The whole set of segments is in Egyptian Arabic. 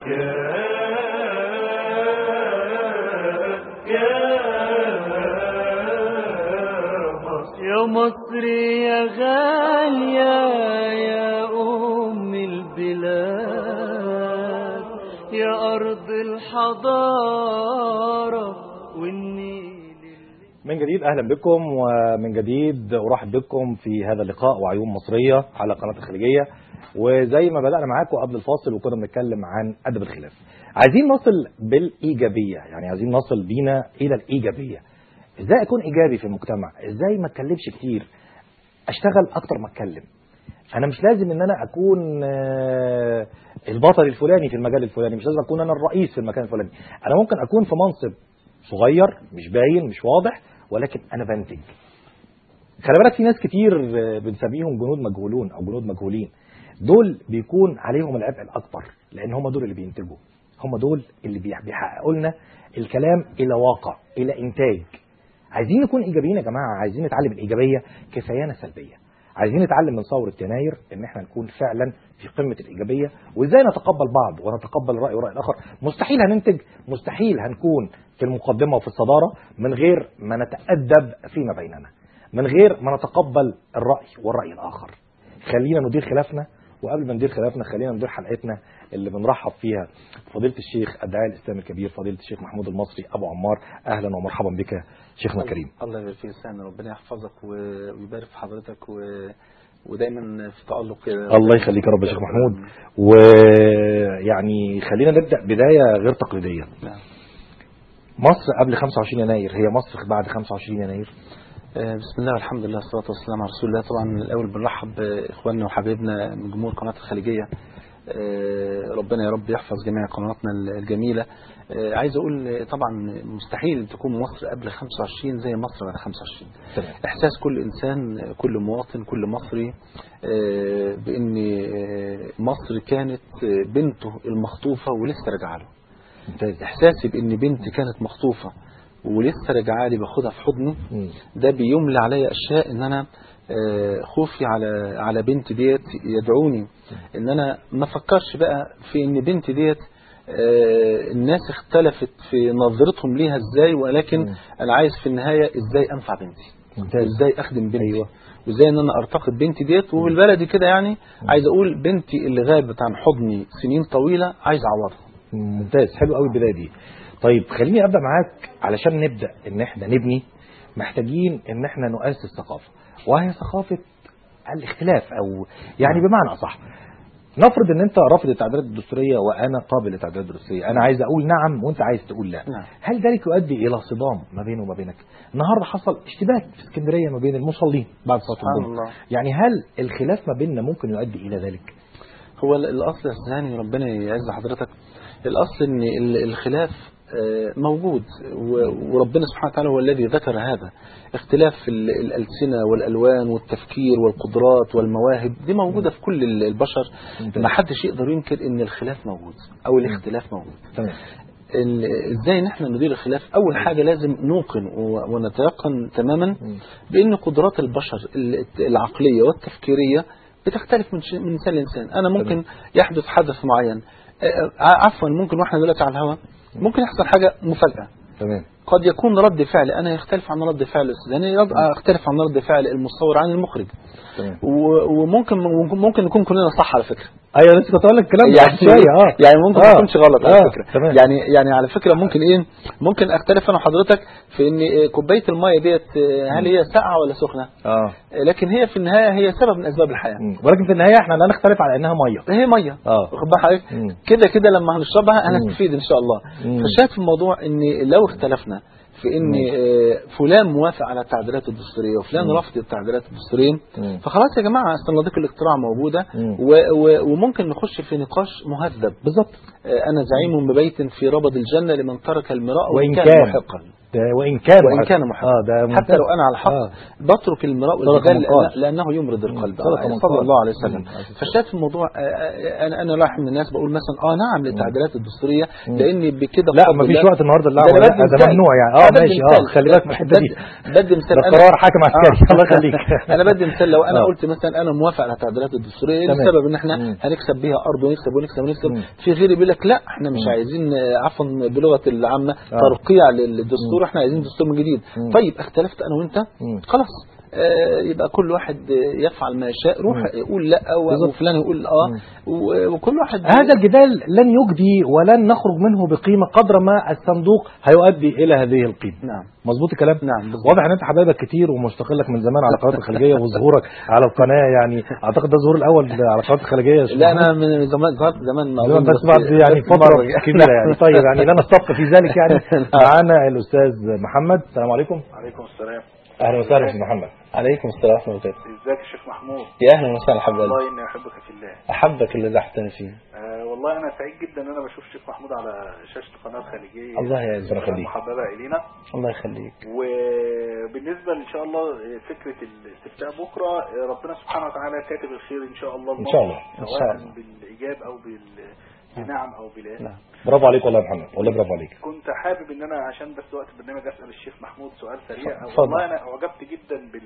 يا مصر يا غالية يا أم البلاد يا أرض الحضارة والنيل من جديد اهلا بكم ومن جديد ارحب بكم في هذا اللقاء وعيون مصريه على قناه الخليجيه وزي ما بدانا معاكم قبل الفاصل وكنا بنتكلم عن ادب الخلاف عايزين نصل بالايجابيه يعني عايزين نصل بينا الى الايجابيه ازاي اكون ايجابي في المجتمع ازاي ما اتكلمش كتير اشتغل اكتر ما اتكلم انا مش لازم ان انا اكون آه، البطل الفلاني في المجال الفلاني مش لازم اكون انا الرئيس في المكان الفلاني انا ممكن اكون في منصب صغير مش باين مش واضح ولكن انا بنتج خلي بالك في ناس كتير آه، بنسميهم جنود مجهولون او جنود مجهولين دول بيكون عليهم العبء الاكبر لان هم دول اللي بينتجوا هم دول اللي بيح- بيحققوا لنا الكلام الى واقع الى انتاج عايزين نكون ايجابيين يا جماعه عايزين نتعلم الايجابيه كفايانا سلبيه عايزين نتعلم من ثوره يناير ان احنا نكون فعلا في قمه الايجابيه وازاي نتقبل بعض ونتقبل الراي والراي الاخر مستحيل هننتج مستحيل هنكون في المقدمه وفي الصداره من غير ما نتادب فيما بيننا من غير ما نتقبل الراي والراي الاخر خلينا ندير خلافنا وقبل ما ندير خلافنا خلينا ندير حلقتنا اللي بنرحب فيها فضيله الشيخ الداعيه الاسلامي الكبير فضيله الشيخ محمود المصري ابو عمار اهلا ومرحبا بك شيخنا الكريم الله يبارك فيك سنة ربنا يحفظك و- ويبارك في حضرتك و... ودايما في تألق كده الله يخليك يا رب يا شيخ محمود ويعني خلينا نبدا بدايه غير تقليديه نعم. مصر قبل 25 يناير هي مصر بعد 25 يناير آه، بسم الله والحمد لله والصلاة والسلام على رسول الله طبعا الأول بنرحب بإخواننا وحبايبنا من جمهور قناة الخليجية آه، ربنا يا رب يحفظ جميع قنواتنا الجميلة آه، عايز أقول آه، طبعا مستحيل تكون مصر قبل 25 زي مصر بعد 25 تمام إحساس كل إنسان كل مواطن كل مصري آه، بأن آه، مصر كانت آه، بنته المخطوفة ولسه راجعة له ممتاز إحساسي بأن بنتي كانت مخطوفة ولسه راجعة لي باخدها في حضني مم. ده بيملى عليا اشياء ان انا آه، خوفي على على بنتي ديت يدعوني ان انا ما افكرش بقى في ان بنتي ديت آه، الناس اختلفت في نظرتهم ليها ازاي ولكن مم. انا عايز في النهايه ازاي انفع بنتي ممتاز ازاي اخدم بنتي أيوة. وازاي ان انا ارتقي بنتي ديت وبالبلدي كده يعني عايز اقول بنتي اللي غابت عن حضني سنين طويله عايز اعوضها ممتاز حلو قوي البدايه دي طيب خليني ابدا معاك علشان نبدا ان احنا نبني محتاجين ان احنا نؤسس ثقافه وهي ثقافه الاختلاف او يعني بمعنى اصح نفرض ان انت رافض التعديلات الدستوريه وانا قابل للتعديلات الدستوريه انا عايز اقول نعم وانت عايز تقول لا نعم. هل ذلك يؤدي الى صدام ما بينه وما بينك النهارده حصل اشتباك في اسكندريه ما بين المصلين بعد صلاه سبحان الجمعه الله. يعني هل الخلاف ما بيننا ممكن يؤدي الى ذلك هو ال- الاصل يا استاذ ربنا يعز حضرتك الاصل ان ال- الخلاف آه، موجود و- وربنا سبحانه وتعالى هو الذي ذكر هذا اختلاف ال- الالسنه والالوان والتفكير والقدرات والمواهب دي موجوده في كل ال- البشر ممتاز. ما حدش يقدر ينكر ان الخلاف موجود او الاختلاف موجود تمام ال- ازاي نحن ندير الخلاف اول حاجه لازم نوقن و- ونتيقن تماما مم. بان قدرات البشر ال- العقليه والتفكيريه بتختلف من ش- من انسان لانسان انا ممكن يحدث حدث معين آه، آه، عفوا ممكن واحنا دلوقتي على الهواء ممكن يحصل حاجه مفاجاه تمام قد يكون رد فعل انا يختلف عن رد فعل الاستاذ يعني رد- اختلف عن رد فعل المصور عن المخرج تمام و- وممكن ممكن نكون كلنا صح على فكره ايوه لسه كنت اقول لك الكلام ده يعني شويه اه يعني ممكن ما آه. يكونش غلط على آه، فكره تمام. يعني يعني على فكره ممكن ايه ممكن اختلف انا وحضرتك في ان آه، كوبايه الميه ديت آه، هل هي ساقعه ولا سخنه اه آه، لكن هي في النهايه هي سبب من اسباب الحياه مم. ولكن في النهايه احنا لا نختلف على انها ميه هي ميه اه واخد بال حضرتك مم. كده كده لما هنشربها هنستفيد ان شاء الله مم. فالشاهد في الموضوع ان لو اختلفنا في ان آه، فلان موافق على التعديلات الدستوريه وفلان مم. رافض التعديلات الدستوريه مم. فخلاص يا جماعه صناديق الاقتراع موجوده مم. و- و- وممكن نخش في نقاش مهذب بالظبط آه، أنا زعيم ببيت في ربض الجنة لمن ترك المراء وإن وإن كان كان. محقا ده وان كان وان محب. كان محب اه ده حتى ممتاز. لو انا على حق آه. بترك المراء صدق والجدال من قال. لأن- لانه يمرض القلب صدق آه، من صلى قال. الله عليه وسلم مم. عليه الصلاة فشاف الموضوع آه، آه، انا انا لاحظ من الناس بقول مثلا اه نعم للتعديلات الدستوريه مم. لان بكده لا بفضل ما فيش الله- وقت النهارده لا ده أنا ولا بدي ده مثال. ممنوع يعني أنا اه بدي ماشي اه مثال. خلي بالك من الحته دي بدي- بدي مثال ده أنا- قرار حاكم عسكري آه. الله يخليك انا بدي مثال لو انا آه. قلت مثلا انا موافق على التعديلات الدستوريه تمام. لسبب ان احنا مم. هنكسب بيها ارض ونكسب ونكسب ونكسب مم. في غيري بيقول لك لا احنا مش مم. عايزين آه، عفوا بلغه العامه آه. ترقيع للدستور احنا عايزين دستور من جديد مم. طيب اختلفت انا وانت مم. خلاص آه، يبقى كل واحد آه، يفعل ما يشاء روح مم. يقول لا و- بالظبط. وفلان يقول اه و- وكل واحد هذا الجدال لن يجدي ولن نخرج منه بقيمه قدر ما الصندوق هيؤدي الى هذه القيمه نعم مظبوط الكلام نعم بالظبط. واضح ان انت حبايبك كتير ومشتاق لك من زمان على قناه الخليجيه وظهورك على القناه يعني اعتقد ده الظهور الاول على قناه الخليجيه يا شيخ لا محمود. انا من زمان ظهرت زمان ما زمان أظن بس بعد يعني بس فتره مرة. كبيره يعني طيب يعني لنا السبق في ذلك يعني معانا الاستاذ محمد السلام عليكم عليكم السلام اهلا وسهلا استاذ محمد عليكم السلام ورحمه الله وبركاته ازيك يا شيخ محمود يا اهلا وسهلا حبيبي والله اني احبك في الله احبك اللي زحتني فيه آه والله انا سعيد جدا ان انا بشوف شيخ محمود على شاشه قناه خليجيه الله يعزك. ربنا يخليك. محببه الينا الله يخليك وبالنسبه ان شاء الله فكره الاستفتاء بكره آه، ربنا سبحانه وتعالى كاتب الخير ان شاء الله إن شاء الله. إن سواء شاء الله. بالايجاب او بال بنعم او بلا نعم برافو عليك والله يا محمد والله برافو عليك كنت حابب ان انا عشان بس وقت البرنامج اسال الشيخ محمود سؤال سريع اتفضل. والله انا اعجبت جدا بال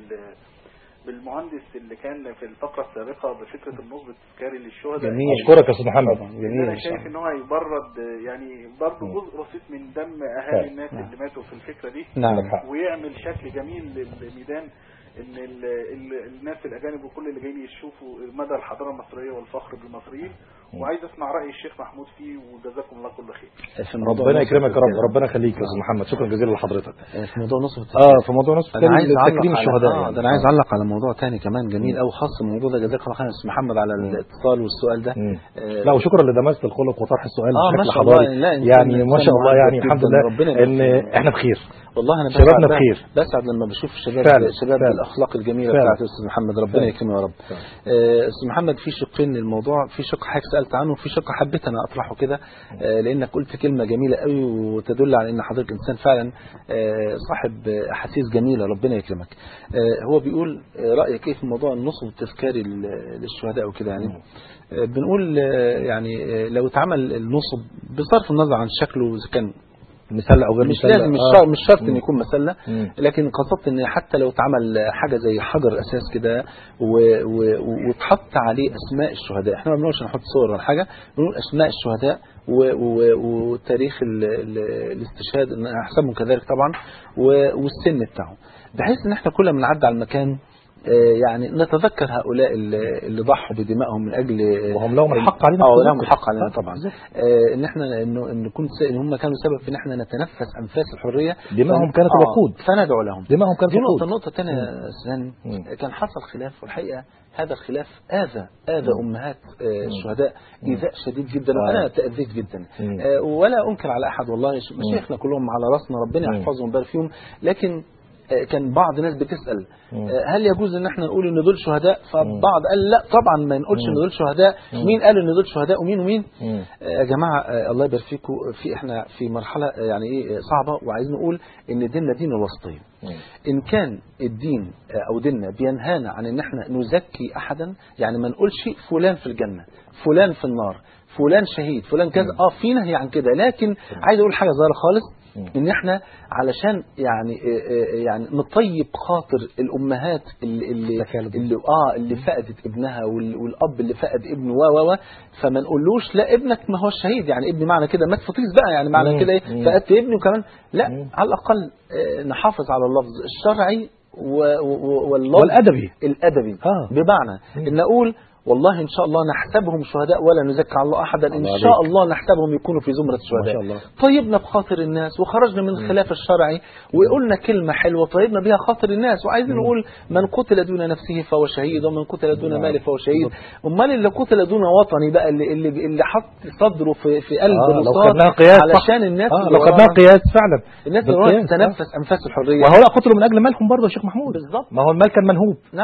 بالمهندس اللي كان في الفقره السابقه بفكره النصب التذكاري للشهداء جميل. اشكرك يا استاذ محمد طبعا ان جميل انا ان شاء شايف الله ان هو هيبرد يعني برضه مم. جزء بسيط من دم فعلا. اهالي الناس نعم. اللي ماتوا في الفكره دي نعم عندك حق. ويعمل شكل جميل للميدان ان ال ال الناس الاجانب وكل اللي جايين يشوفوا مدى الحضاره المصريه والفخر بالمصريين وعايز اسمع راي الشيخ محمود فيه وجزاكم الله كل خير في موضوع ربنا نصب يكرمك يا رب التذكار. ربنا يخليك يا استاذ محمد شكرا جزيلا لحضرتك في موضوع نصب التذكار. اه في موضوع نصف انا عايز اعلق تكريم على الشهداء آه يعني. ده انا عايز اعلق على موضوع تاني كمان جميل قوي خاص الموضوع ده جزاك الله خير يا استاذ محمد على الاتصال والسؤال ده مم. آه، لا وشكرا لدمست الخلق وطرح السؤال آه، ما بشكل شاء الله. حضاري لا، إنسان- يعني ما إنسان شاء الله معزز يعني جداً. الحمد لله ربنا ان يبارك فيه. احنا بخير والله انا شبابنا بسعد- بخير. بسعد لما بشوف الشباب فعلا، شباب فعلا. الاخلاق الجميله فعلا. بتاعت الاستاذ محمد ربنا فعلا. يكرمه يا رب فعلا. آه، استاذ محمد في شقين للموضوع في شق حضرتك سالت عنه وفي شق حبيت انا اطرحه كده آه، لانك قلت كلمه جميله قوي وتدل على ان حضرتك انسان فعلا آه، صاحب آه، احاسيس جميله ربنا يكرمك آه، هو بيقول آه، رايك ايه في موضوع النصب التذكاري لل- للشهداء وكده يعني آه، بنقول آه، يعني آه، لو اتعمل النصب بصرف النظر عن شكله اذا كان مسلة او غير مش مسلة لازم مش آه. شرط مش شرط ان مم. يكون مسله مم. لكن قصدت ان حتى لو اتعمل حاجه زي حجر اساس كده و- و- واتحط عليه اسماء الشهداء احنا ما بنقولش نحط صور ولا حاجه بنقول اسماء الشهداء و- و- وتاريخ ال- ال- الاستشهاد ان احسبهم كذلك طبعا و- والسن بتاعه بحيث ان احنا كل ما نعدي على المكان آه، يعني نتذكر هؤلاء اللي اللي ضحوا بدمائهم من اجل وهم لهم الحق علينا اه بالتذكر. لهم الحق علينا آه، طبعا بالظبط. آه، ان احنا انه ان نكون س- ان هم كانوا سبب في ان احنا نتنفس انفاس الحريه دمائهم فن- كانت آه، الوقود. فندعو لهم دمائهم كانت دي نقطه وقود. النقطه الثانيه يا سنان مم. كان حصل خلاف والحقيقه هذا الخلاف اذى اذى امهات آه، الشهداء ايذاء شديد جدا آه. وانا تاذيت جدا مم. آه، ولا انكر على احد والله ش- مشايخنا كلهم على راسنا ربنا مم. يحفظهم ويبارك فيهم لكن آه، كان بعض الناس بتسال مم. آه، هل يجوز ان احنا نقول ان دول شهداء فبعض قال لا طبعا ما نقولش ان دول شهداء مين قال ان دول شهداء ومين ومين مم. يا جماعة آه، الله يبارك فيكم في احنا في مرحلة آه، يعني ايه آه، صعبة وعايزين نقول ان ديننا دين الوسطية مم. ان كان الدين آه، او ديننا بينهانا عن ان احنا نزكي احدا يعني ما نقولش فلان في الجنة فلان في النار فلان شهيد فلان كذا اه في نهي عن كده لكن عايز اقول حاجة صغيرة خالص ان احنا علشان يعني آه، آه، يعني نطيب خاطر الامهات اللي اللي, تكالب. اللي اه اللي فقدت ابنها وال- والاب اللي فقد ابنه و و و فما نقولوش لا ابنك ما هو الشهيد يعني ابني معنى كده مات فطيس بقى يعني مم. معنى كده ايه مم. فقدت ابني وكمان لا مم. على الاقل آه، نحافظ على اللفظ الشرعي و- و- واللفظ والادبي الادبي آه. بمعنى مم. ان اقول والله ان شاء الله نحسبهم شهداء ولا نزكي على الله احدا ان الله شاء عليك. الله نحسبهم يكونوا في زمره ما الشهداء شاء الله طيبنا بخاطر الناس وخرجنا من الخلاف الشرعي وقلنا كلمة حلوة طيبنا بها خاطر الناس وعايزين نقول من قتل دون نفسه فهو شهيد ومن قتل دون نعم. ماله فهو شهيد امال اللي قتل دون وطني بقى اللي اللي, اللي حط صدره في في قلب آه، لو رصاص خدناها قياس صح. علشان الناس اه اللي لو ورانا- خدناها قياس فعلا الناس اللي ورانا بالقياس، آه. تتنفس انفاس الحرية وهؤلاء قتلوا من اجل مالهم برضه يا شيخ محمود بالظبط ما هو المال كان منهوب نعم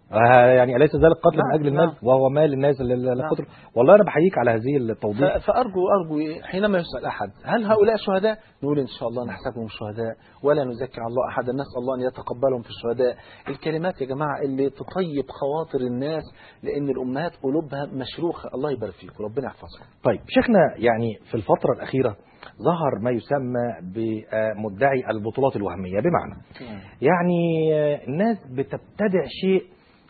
آه يعني اليس ذلك قتل من نعم، اجل المال نعم. وهو مال الناس اللي اللي نعم. قتلوا والله انا بحييك على هذه التوضيح ف- فأرجو أرجو إيه؟ حينما يسأل أحد هل هؤلاء شهداء؟ نقول إن شاء الله نحسبهم شهداء ولا نزكي على الله أحدا نسأل الله أن يتقبلهم في الشهداء الكلمات يا جماعة اللي تطيب خواطر الناس لأن الأمهات قلوبها مشروخة الله يبارك فيك وربنا يحفظكم طيب شيخنا يعني في الفتره الاخيره ظهر ما يسمى بمدعي البطولات الوهميه بمعنى يعني آه، الناس بتبتدع شيء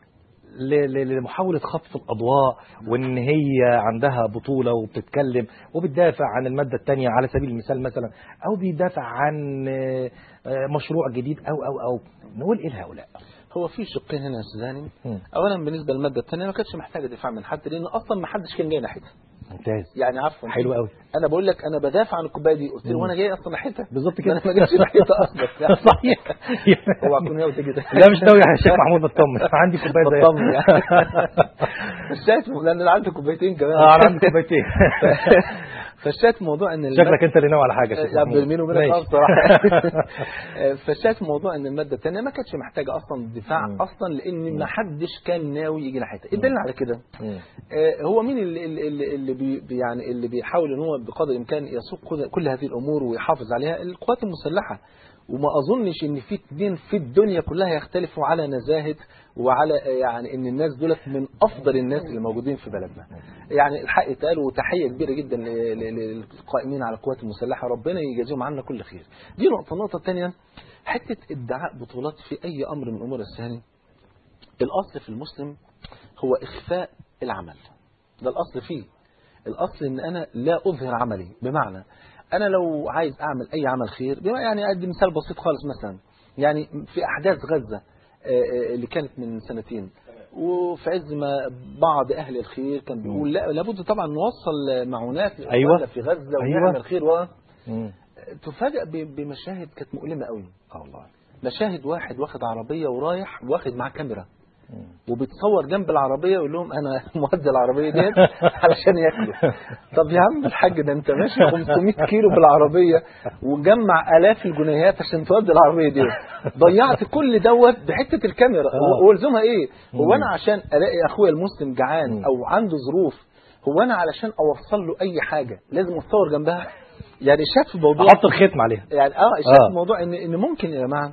ل- ل- لمحاولة خطف الأضواء وإن هي عندها بطولة وبتتكلم وبتدافع عن المادة التانية على سبيل المثال مثلا أو بيدافع عن آه، آه، مشروع جديد أو أو أو نقول إيه لهؤلاء؟ هو في شقين هنا يا سوداني مم. اولا بالنسبه للماده الثانيه ما كانتش محتاجه دفاع من حد لان اصلا ما حدش كان جاي ناحيتها ممتاز يعني عفوا حلو قوي انا بقول لك انا بدافع عن الكوبايه دي قلت له مم. وانا جاي اصلا ناحيتها بالظبط ما كده انا ما جيتش ناحيتها اصلا صحيح اوعى تكون ناوي تيجي لا مش ناوي يا شيخ محمود بطمن عندي كوبايه زي بطمن يعني الشاهد لان انا عندي كوبايتين كمان اه انا عندي كوبايتين فالشاهد في موضوع ان شكلك انت اللي ناوي على حاجه يا شيخ يا محمود. بيني وبينك ماشي. اه بصراحه فالشاهد في موضوع ان الماده الثانيه ما كانتش محتاجه اصلا دفاع مم. اصلا لان ما حدش كان ناوي يجي ناحيتها الدليل على كده مم. آه، هو مين اللي اللي, اللي- اللي بي بي- يعني اللي بيحاول ان هو بقدر الامكان يسوق كل- كل هذه الامور ويحافظ عليها القوات المسلحه وما اظنش ان في اتنين في الدنيا كلها يختلفوا على نزاهه وعلى آه، يعني ان الناس دولت من افضل الناس اللي موجودين في بلدنا يعني الحق اتقال وتحيه كبيره جدا ل- ل- للقائمين على القوات المسلحه ربنا يجازيهم عنا كل خير دي نقطه النقطه الثانيه حته ادعاء بطولات في اي امر من امور الثاني الاصل في المسلم هو اخفاء العمل ده الاصل فيه الاصل ان انا لا اظهر عملي بمعنى انا لو عايز اعمل اي عمل خير بما يعني ادي مثال بسيط خالص مثلا يعني في احداث غزه آه، آه، اللي كانت من سنتين وفي عز ما بعض اهل الخير كان بيقول لا لابد طبعا نوصل معونات أيوة. لإخواننا في غزه أيوة. ونعمل خير و... مم. تفاجأ ب- بمشاهد كانت مؤلمه قوي اه والله مشاهد واحد واخد عربيه ورايح واخد معاه كاميرا مم. وبتصور جنب العربيه ويقول لهم انا مودي العربيه ديت علشان ياكلوا طب يا عم الحاج ده انت ماشي 500 كيلو بالعربيه وجمع الاف الجنيهات عشان تودي العربيه دي ضيعت كل دوت بحته الكاميرا آه. هو ولزومها ايه هو مم. انا عشان الاقي اخويا المسلم جعان مم. او عنده ظروف هو انا علشان اوصل له اي حاجه لازم اتصور جنبها يعني شاف الموضوع احط الختم عليها يعني اه شايف آه. الموضوع ان ان ممكن يا جماعه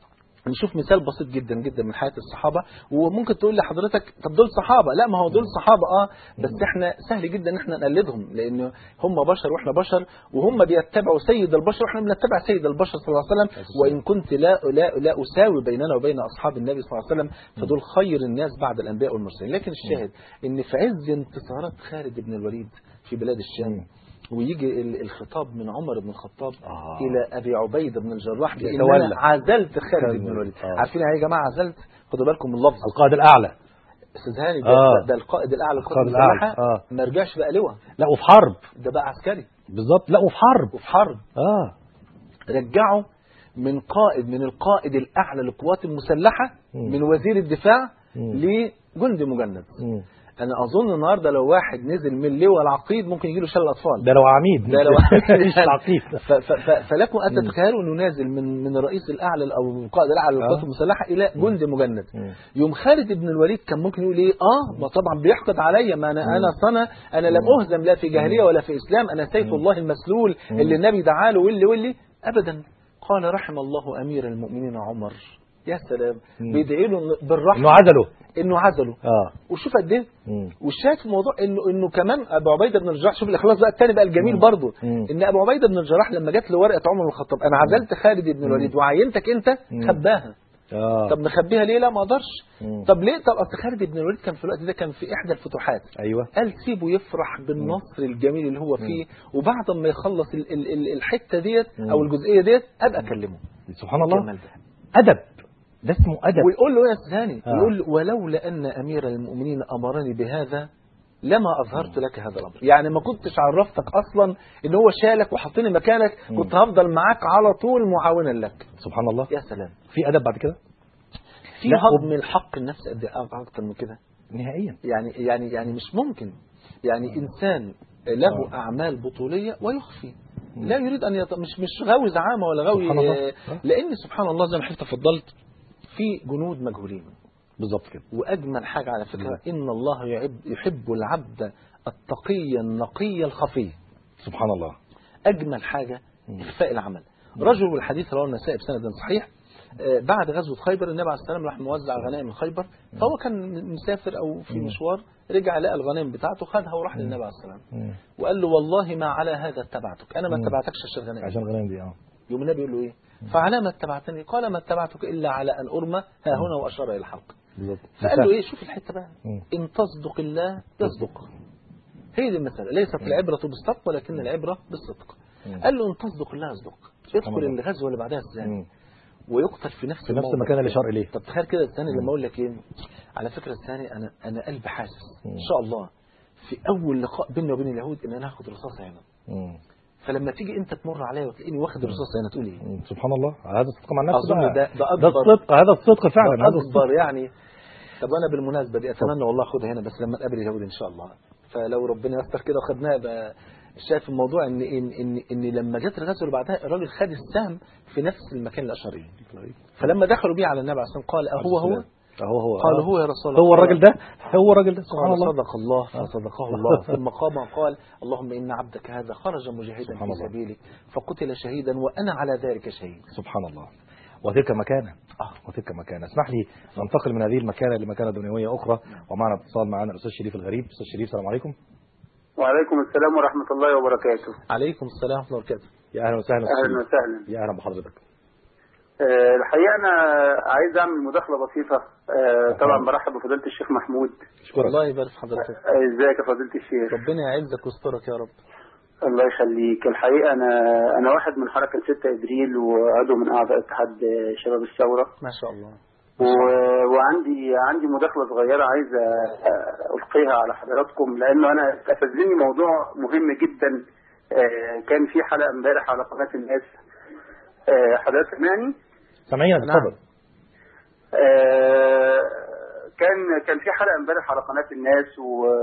نشوف مثال بسيط جدا جدا من حياه الصحابه وممكن تقول لحضرتك طب دول صحابه لا ما هو دول صحابه اه بس احنا سهل جدا ان احنا نقلدهم لان هم بشر واحنا بشر وهم بيتبعوا سيد البشر واحنا بنتبع سيد البشر صلى الله عليه وسلم وان كنت لا لا لا اساوي بيننا وبين اصحاب النبي صلى الله عليه وسلم فدول خير الناس بعد الانبياء والمرسلين لكن الشاهد ان في عز انتصارات خالد بن الوليد في بلاد الشام ويجي ال- الخطاب من عمر بن الخطاب آه. الى ابي عبيده بن الجراح بان يتولى. انا عزلت خالد خالد بن الوليد آه. عارفين يعني ايه يا جماعه عزلت خدوا بالكم من اللفظ القائد الاعلى استاذ هاني ده, آه. ده القائد الاعلى للقوات القائد الأعلى. المسلحه آه. ما رجعش بقى لواء لا وفي حرب ده بقى عسكري بالظبط لا وفي حرب وفي حرب اه رجعه من قائد من القائد الاعلى للقوات المسلحه مم. من وزير الدفاع مم. لجندي مجند مم. انا اظن النهارده لو واحد نزل من لواء العقيد ممكن يجي له شلل اطفال ده لو عميد ده لو مش العقيد ف- ف- ف- فلكم ان تتخيلوا انه نازل من من الرئيس الاعلى او القائد الاعلى للقوات آه. المسلحه الى جندي مجند مم. يوم خالد بن الوليد كان ممكن يقول ايه اه ما طبعا بيحقد عليا ما انا انا صنع انا لم اهزم لا في جاهليه ولا في اسلام انا سيف الله المسلول اللي النبي دعا له واللي واللي ابدا قال رحم الله امير المؤمنين عمر يا سلام مم. بيدعي له بالرحمه انه عزله انه عزله اه وشوف قد ايه مم. والشاهد في الموضوع انه انه كمان ابو عبيده بن الجراح شوف الاخلاص بقى الثاني بقى الجميل مم. برضه مم. ان ابو عبيده بن الجراح لما جات له ورقه عمر بن الخطاب انا عزلت خالد بن الوليد وعينتك انت مم. خباها اه طب نخبيها ليه لا ما اقدرش مم. طب ليه طب اصل خالد بن الوليد كان في الوقت ده كان في احدى الفتوحات ايوه قال سيبه يفرح بالنصر الجميل اللي هو فيه وبعد ما يخلص ال ال ال الحته ديت مم. او الجزئيه ديت ابقى اكلمه سبحان الله الجمال ده. ادب ده اسمه ادب ويقول له يا سيداني آه. يقول له ولولا ان امير المؤمنين امرني بهذا لما اظهرت لك هذا الامر يعني ما كنتش عرفتك اصلا ان هو شالك وحطني مكانك مم. كنت هفضل معاك على طول معاونا لك سبحان الله يا سلام في ادب بعد كده في لا، هضم الحق النفس قد ايه اكتر من كده نهائيا يعني يعني يعني مش ممكن يعني انسان له اعمال بطوليه ويخفي لا يريد ان يط... مش مش غاوي زعامه ولا غاوي سبحان الله. آه، لان سبحان الله زي ما حضرتك تفضلت في جنود مجهولين بالظبط كده واجمل حاجه على فكره بالظبط. ان الله يحب يحب العبد التقي النقي الخفي سبحان الله اجمل حاجه اخفاء العمل رجل والحديث رواه النسائي بسند صحيح آه، بعد غزوه خيبر النبي عليه الصلاه والسلام راح موزع غنائم من خيبر فهو كان مسافر او في مم. مشوار رجع لقى الغنائم بتاعته خدها وراح للنبي عليه الصلاه والسلام مم. وقال له والله ما على هذا اتبعتك انا ما مم. اتبعتكش عشان غنائم عشان الغنائم دي اه يوم النبي يقول له ايه فعلى ما اتبعتني قال ما اتبعتك الا على ان ارمى ها هنا واشار الى الحلق بالظبط فقال له ايه شوف الحته بقى مم. ان تصدق الله يصدق هي دي المساله ليست العبره بالصدق ولكن العبره بالصدق مم. قال له ان تصدق الله يصدق يدخل الله. الغزوه اللي بعدها الزاني مم. ويقتل في نفس في نفس الموضع. المكان اللي شار اليه طب تخيل كده الثاني لما اقول لك ايه على فكره الثاني انا انا قلبي حاسس مم. ان شاء الله في اول لقاء بيني وبين اليهود ان انا هاخد رصاصه هنا مم. فلما تيجي انت تمر عليا وتلاقيني واخد رصاصه هنا تقول ايه مم. سبحان الله هذا الصدق مع النفس أظن بقى. ده- ده ده أكبر- الصدق هذا الصدق فعلا ده هذا الصدق اكبر يعني طب انا بالمناسبه دي اتمنى والله اخدها هنا بس لما نقابل اليهود ان شاء الله فلو ربنا يستر كده وخدناها يبقى شايف الموضوع ان ان ان, إن لما جت الغزوه اللي بعدها الراجل خد السهم في نفس المكان الاشري فلما دخلوا بيه على النبي عليه الصلاه والسلام قال اهو هو هو هو قال آه. هو يا رسول الله هو الراجل ده هو الراجل ده سبحان قال الله صدق الله فصدقه الله ثم قام وقال اللهم إن عبدك هذا خرج مجاهدا سبحان في الله. سبيلك فقتل شهيدا وأنا على ذلك شهيد سبحان الله وتلك مكانة آه. وتلك مكانة اسمح لي ننتقل من هذه المكانة لمكانة دنيوية أخرى ومعنا اتصال معنا الأستاذ شريف الغريب أستاذ شريف السلام عليكم وعليكم السلام ورحمة الله وبركاته عليكم السلام ورحمة الله وبركاته يا أهلا وسهلا أستاذ أهلا شريف. وسهلا يا أهلا بحضرتك آه، الحقيقة أنا عايز أعمل مداخلة بسيطة آه، طبعا برحب بفضيلة الشيخ محمود أشكرك الله يبارك في حضرتك آه، ازيك يا فضيلة الشيخ ربنا يعزك ويسترك يا رب الله يخليك الحقيقة أنا أنا واحد من حركة 6 إبريل وعضو من أعضاء اتحاد آه، شباب الثورة ما شاء الله و- وعندي عندي مداخلة صغيرة عايز آه، ألقيها على حضراتكم لأنه أنا استفزني موضوع مهم جدا آه، كان في حلقة امبارح على قناة الناس آه، حضرتك سامعني؟ سامعينك نعم. اتفضل آه، كان كان في حلقه امبارح على قناه الناس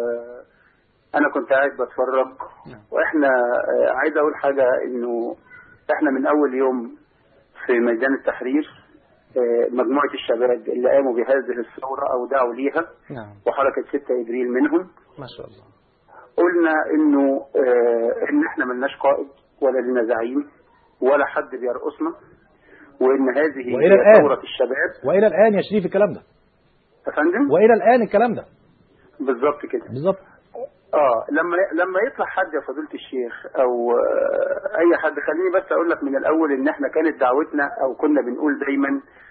وانا كنت قاعد بتفرج نعم. واحنا آه، عايز اقول حاجه انه احنا من اول يوم في ميدان التحرير آه، مجموعه الشباب اللي قاموا بهذه الثوره او دعوا ليها نعم وحركه 6 ابريل منهم ما شاء الله قلنا انه آه، ان احنا ملناش قائد ولا لنا زعيم ولا حد بيرقصنا وان هذه وإلى هي الآن. ثوره الشباب وإلى الآن يا شريف الكلام ده يا فندم وإلى الآن الكلام ده بالظبط كده بالظبط اه لما لما يطلع حد يا فضيله الشيخ او آه، اي حد خليني بس اقول لك من الاول ان احنا كانت دعوتنا او كنا بنقول دايما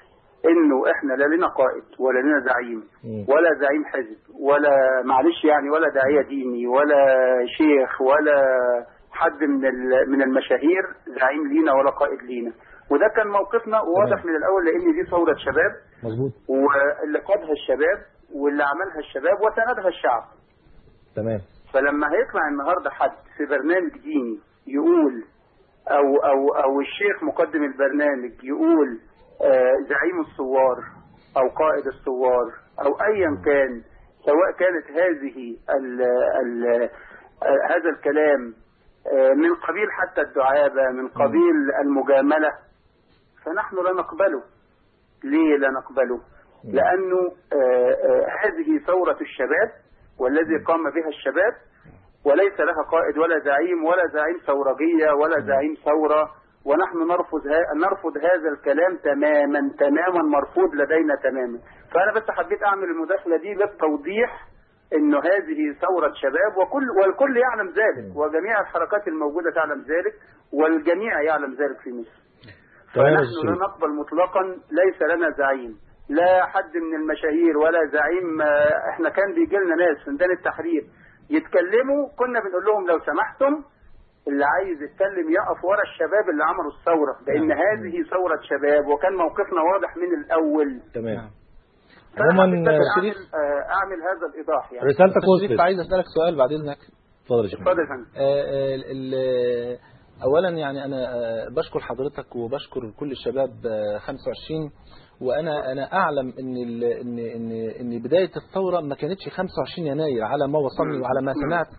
انه احنا لا لنا قائد ولا لنا زعيم مم. ولا زعيم حزب ولا معلش يعني ولا داعيه ديني ولا شيخ ولا حد من ال- من المشاهير زعيم لينا ولا قائد لينا وده كان موقفنا وواضح تمام. من الاول لان دي ثوره شباب مظبوط واللي قادها الشباب واللي عملها الشباب وسندها الشعب تمام فلما هيطلع النهارده حد في برنامج ديني يقول او او او الشيخ مقدم البرنامج يقول آه، زعيم الثوار او قائد الثوار او ايا كان سواء كانت هذه ال ال آه، هذا الكلام آه، من قبيل حتى الدعابه من قبيل المجامله فنحن لا نقبله ليه لا نقبله لأنه آه، آه، هذه ثورة الشباب والذي قام بها الشباب وليس لها قائد ولا زعيم ولا زعيم ثورجية ولا زعيم ثورة ونحن نرفض ها- نرفض هذا الكلام تماما تماما مرفوض لدينا تماما فأنا بس حبيت أعمل المداخلة دي للتوضيح انه هذه ثورة شباب وكل والكل يعلم ذلك وجميع الحركات الموجودة تعلم ذلك والجميع يعلم ذلك في مصر تمام يا فنحن أستاذ لا شريف. نقبل مطلقا ليس لنا زعيم لا حد من المشاهير ولا زعيم آه، احنا كان بيجي لنا ناس في ميدان التحرير يتكلموا كنا بنقول لهم لو سمحتم اللي عايز يتكلم يقف ورا الشباب اللي عملوا الثوره لان نعم. هذه ثوره شباب وكان موقفنا واضح من الاول تمام فأنا عموما حبيت بس شريف. اعمل, آه، اعمل هذا الايضاح يعني رسالتك أستاذ شريف وصلت عايز اسالك سؤال بعد اذنك اتفضل يا شيخ اتفضل يا فندم آه، آه، ال- ال- اولا يعني انا آه، بشكر حضرتك وبشكر كل الشباب آه، 25 وانا انا اعلم ان ال- ان ان ان بدايه الثوره ما كانتش 25 يناير على ما وصلني وعلى ما سمعت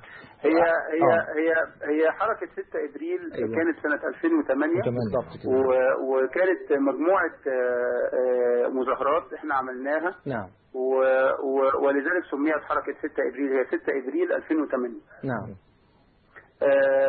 هي هي آه. هي هي حركه 6 ابريل أيوة. كانت سنه 2008 تمام. بالظبط كده و- وكانت مجموعه آه، آه، مظاهرات احنا عملناها نعم و- و- ولذلك سميت حركه 6 ابريل هي 6 ابريل 2008 نعم آه،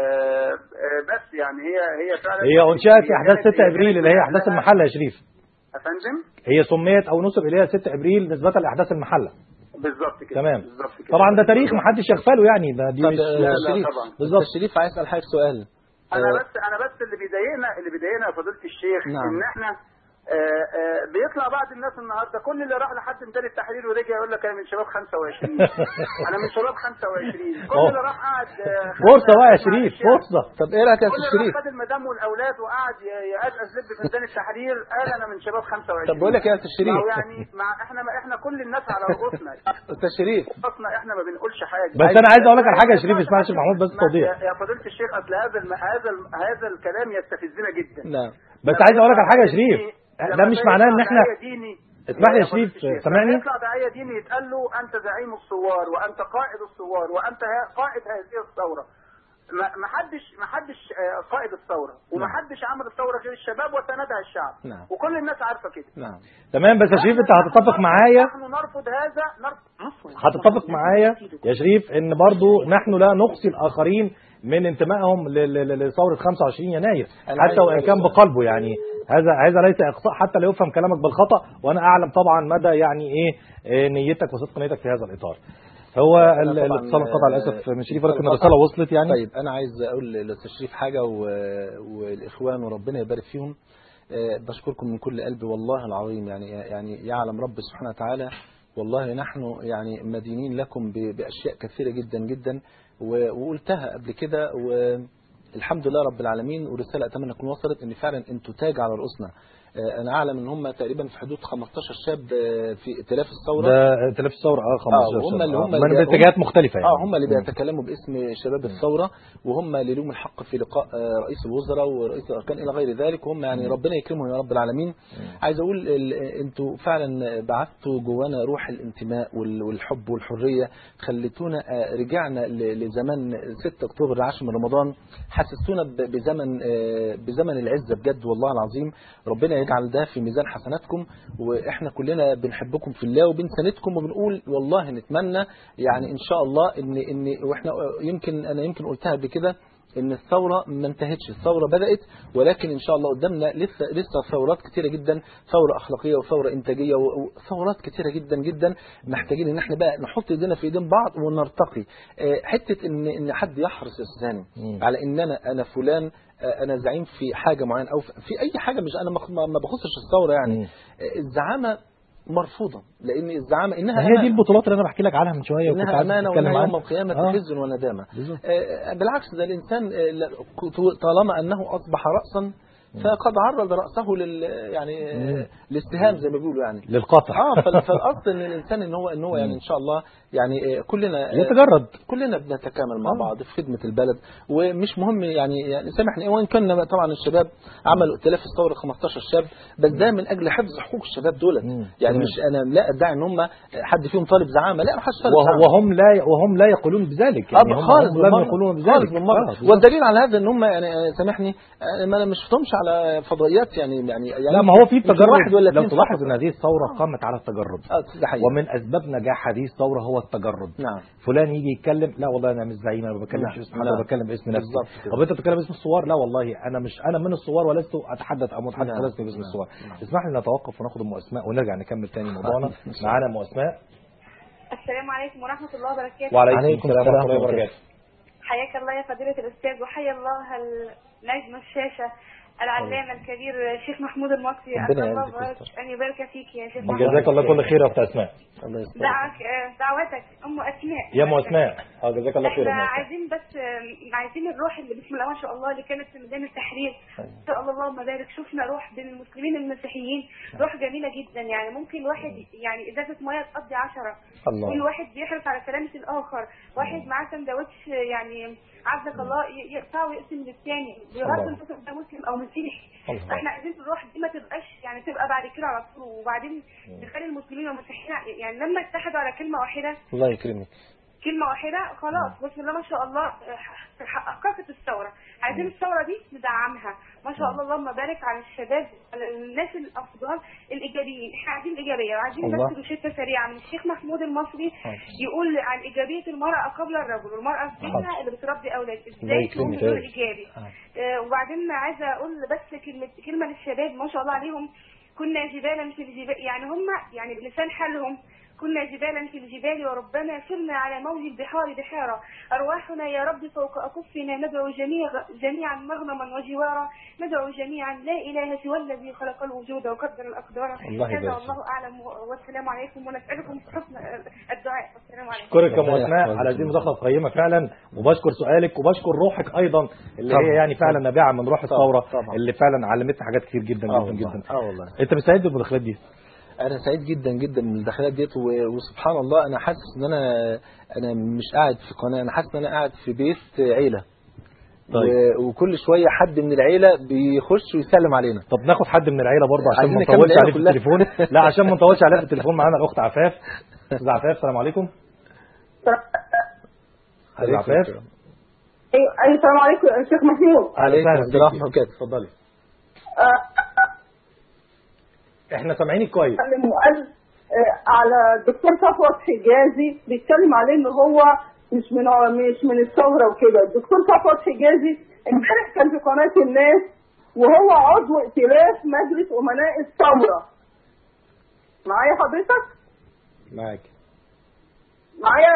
آه، بس يعني هي هي فعلا هي انشئت في احداث كانت- 6 ابريل اللي هي كانت احداث لها- المحله يا شريف يا فندم هي سميت او نسب اليها 6 ابريل نسبه لاحداث المحله بالظبط كده تمام. بالظبط كده طبعا ده تاريخ محدش يغفله يعني ده دي طب مش آه، لا، شريف طبعا. بالظبط. أستاذ شريف عايز اسال حضرتك سؤال انا آه، بس انا بس اللي بيضايقنا اللي بيضايقنا يا فضيله الشيخ نعم. ان احنا آه، آه، بيطلع بعض الناس النهارده كل اللي راح لحد ميدان التحرير ورجع يقول لك انا من شباب 25 انا من شباب 25 كل أوه. اللي راح قعد آه، خد- فرصه بقى يا مع شريف الشيخ. فرصه طب ايه رايك يا كل استاذ اللي شريف راح خد المدام والاولاد وقعد ي- يقزقز لب في ميدان التحرير قال انا من شباب 25 طب بقول لك إيه يا أستاذ شريف؟ ما هو يعني مع احنا ما احنا كل الناس على رؤوسنا استاذ شريف رؤوسنا احنا ما بنقولش حاجه بس انا عايز اقول لك على حاجه يا شريف اسمع يا شيخ محمود بس ما- توضيح يا- يا فضيله الشيخ اصل هذا الم- هذا الم- هذا الكلام يستفزنا جدا نعم بس عايز اقول لك على حاجه يا شريف ده مش معناه ان احنا اسمح لي يا شريف، سامعني؟ لما يطلع داعية ديني يتقال له أنت زعيم الثوار وأنت قائد الثوار وأنت ها- قائد هذه الثورة ما ما حدش ما حدش آه، قائد الثورة وما حدش عمل الثورة غير الشباب وسندها الشعب نعم. وكل الناس عارفة كده نعم تمام بس يا شريف انت هتتفق معايا نحن نرفض هذا نرفض هتتفق معايا يا شريف ان برضو نحن لا نقصي الاخرين من انتمائهم ل- ل- لثوره 25 يناير أنا عايز حتى وان أقول كان سؤال. بقلبه يعني هذا هذا ليس اقصاء حتى لا يفهم كلامك بالخطا وانا اعلم طبعا مدى يعني ايه إيه نيتك وصدق نيتك في هذا الاطار هو أنا ال- طبعاً، الاتصال انقطع آه، للاسف من شريف الاتصال ولكن انقطع. الرساله وصلت يعني طيب انا عايز اقول للاستاذ شريف حاجه و... والاخوان وربنا يبارك فيهم آه، بشكركم من كل قلبي والله العظيم يعني يعني يعلم رب سبحانه وتعالى والله نحن يعني مدينين لكم ب... باشياء كثيره جدا جدا و... وقلتها قبل كده والحمد لله رب العالمين ورساله اتمنى تكون وصلت ان فعلا انتوا تاج على رؤوسنا آه، انا اعلم ان هم تقريبا في حدود 15 شاب آه، في ائتلاف الثوره ده ائتلاف الثوره اه 15 هم سنة. اللي هم آه، من اللي- اتجاهات مختلفه يعني اه هم اللي بيتكلموا باسم شباب الثوره وهم اللي لهم الحق في لقاء آه، رئيس الوزراء ورئيس الاركان الى غير ذلك وهم يعني ربنا يكرمهم يا رب العالمين عايز اقول ال- انتوا فعلا بعثتوا جوانا روح الانتماء وال- والحب والحريه خليتونا آه، رجعنا ل- لزمان 6 اكتوبر العاشر من رمضان حسستونا ب- بزمن آه، بزمن العزه بجد والله العظيم ربنا يجعل ده في ميزان حسناتكم واحنا كلنا بنحبكم في الله وبنساندكم وبنقول والله نتمنى يعني ان شاء الله ان ان واحنا يمكن انا يمكن قلتها قبل كده ان الثوره ما انتهتش الثوره بدات ولكن ان شاء الله قدامنا لسه لسه ثورات كتيره جدا ثوره اخلاقيه وثوره انتاجيه و- وثورات كتيره جدا جدا محتاجين ان احنا بقى نحط ايدينا في ايدين بعض ونرتقي آه، حته ان ان حد يحرص يا استاذ مم. على ان انا انا فلان آه، انا زعيم في حاجه معينه او في اي حاجه مش انا ما- ما ما بخصش الثوره يعني مم. آه، الزعامه مرفوضه لان الزعامه انها هي دي أمانة. البطولات اللي انا بحكي لك عنها من شويه وكنت انها عايز امانه تتكلم وانها عنها يوم القيامه آه. حزن وندامه بالظبط. آه، بالعكس ده الانسان آه، لا- طالما انه اصبح راسا فقد عرض راسه لل يعني آه، للسهام زي ما بيقولوا يعني للقطع اه فال- فالاصل ان الانسان ان هو ان هو يعني ان شاء الله يعني آه، كلنا آه، يتجرد كلنا بنتكامل مع آه. بعض في خدمه البلد ومش مهم يعني يعني سامحني وان كنا طبعا الشباب عملوا ائتلاف الثوره 15 شاب بس ده من اجل حفظ حقوق الشباب دولت مم. يعني تمام. مش انا لا ادعي ان هم حد فيهم طالب زعامه لا ما حدش طالب وه- زعامه وهم لا وهم لا يقولون بذلك يعني آه، هم خالص هم لم بالمرة. يقولون خالص بذلك بالمرة آه، بالظبط. والدليل على هذا ان هم يعني آه، سامحني آه، ما انا مش شفتهمش على فضائيات يعني يعني يعني لا ما هو في يمكن تجرد واحد ولا لو اتنين تلاحظ فقط. ان هذه الثوره قامت على التجرد اه ده حقيقي ومن اسباب نجاح هذه الثوره هو التجرد نعم فلان يجي يتكلم لا والله انا مش زعيم انا ما بتكلمش نعم. باسم حد نعم. انا بتكلم باسم نفسي بالظبط كده. طب انت بتتكلم باسم الثوار لا والله انا مش انا من الثوار ولست اتحدث او متحدث نعم. ولست باسم نعم. الثوار نعم. اسمح لي نتوقف وناخد ام اسماء ونرجع نكمل تاني موضوعنا إن شاء معانا ام اسماء السلام عليكم ورحمة الله وبركاته وعليكم عليكم السلام ورحمه الله السلام وبركاته حياك الله يا فضيلة الأستاذ وحيا الله النجم الشاشة العلامة الكبير الشيخ محمود المصري ربنا أسأل الله يعزك بارك ويستر. أن يبارك فيك يا شيخ محمود جزاك الله كل خير يا اخت اسماء الله يستر دعوك آه، دعوتك أم أسماء يا ام اسماء اه جزاك الله خير يا احنا أم أسماء. عايزين بس آه، عايزين الروح اللي بسم الله ما شاء الله اللي كانت في ميدان التحرير ان شاء الله اللهم بارك شفنا روح بين المسلمين المسيحيين روح جميله جدا يعني ممكن واحد يعني ازازه ميه تقضي عشرة الله. كل واحد بيحرص على سلامه الاخر واحد معاه سندوتش يعني عزك الله ي- يقطعه ويقسم للثاني بغض الله. النظر ده مسلم او مسيحي الله. احنا عايزين الروح دي ما تبقاش يعني تبقى بعد كده على طول وبعدين نخلي المسلمين والمسيحيين يعني لما اتحدوا على كلمه واحده الله يكرمك كلمه واحده خلاص بسم الله ما شاء الله آه، حققت الثوره عايزين الثوره دي ندعمها ما شاء الله اللهم بارك على الشباب على الناس الافضل الايجابيين احنا عايزين الايجابيه وعايزين الله. بس روشته سريعه من الشيخ محمود المصري يقول عن ايجابيه المراه قبل الرجل والمراه في بيتها حاضر. اللي بتربي اولاد الله ازاي يكرمك تكون يا دور رب. ايجابي آه. آه، وبعدين عايزه اقول بس كلمه كلمه للشباب ما شاء الله عليهم كنا جبالا في الجبال يعني هم يعني بلسان حالهم كنا جبالا في الجبال وربنا سرنا على موج البحار بحارا أرواحنا يا رب فوق أكفنا ندعو جميع جميعا مغنما وجوارا ندعو جميعا لا إله سوى الذي خلق الوجود وقدر الأقدار الله هذا يبارك والله أعلم والسلام عليكم ونسألكم حسن الدعاء والسلام عليكم اشكرك يا ام ربنا اسماء يحفظك. على هذه المداخله القيمه فعلا وبشكر سؤالك وبشكر روحك ايضا اللي طبعا. هي يعني فعلا نابعه من روح الثوره طبعا. اللي فعلا علمتنا حاجات كتير جدا اه جدا والله جدا اه والله انت مستعد بالمداخلات دي انا سعيد جدا جدا من الدخلات ديت و- وسبحان الله انا حاسس ان انا انا مش قاعد في قناه انا حاسس ان انا قاعد في بيت عيله طيب. و- وكل شويه حد من العيله بيخش ويسلم علينا طب ناخد حد من العيله برضه عشان عايزين ما نكمل نطولش العيلة عليه في كلها. التليفون لا عشان ما نطولش عليه في التليفون معانا الاخت عفاف استاذ عفاف السلام عليكم استاذ عفاف ايوه أيوة، السلام عليكم يا شيخ محمود عليكم أهلا السلام بيكي. وبركاته اتفضلي آه، احنا سامعينك كويس اتكلم وقال آه، على الدكتور صفوت حجازي بيتكلم عليه ان هو مش من مش من الثوره وكده الدكتور صفوت حجازي امبارح كان في قناه الناس وهو عضو ائتلاف مجلس امناء الثوره معايا حضرتك معاك معايا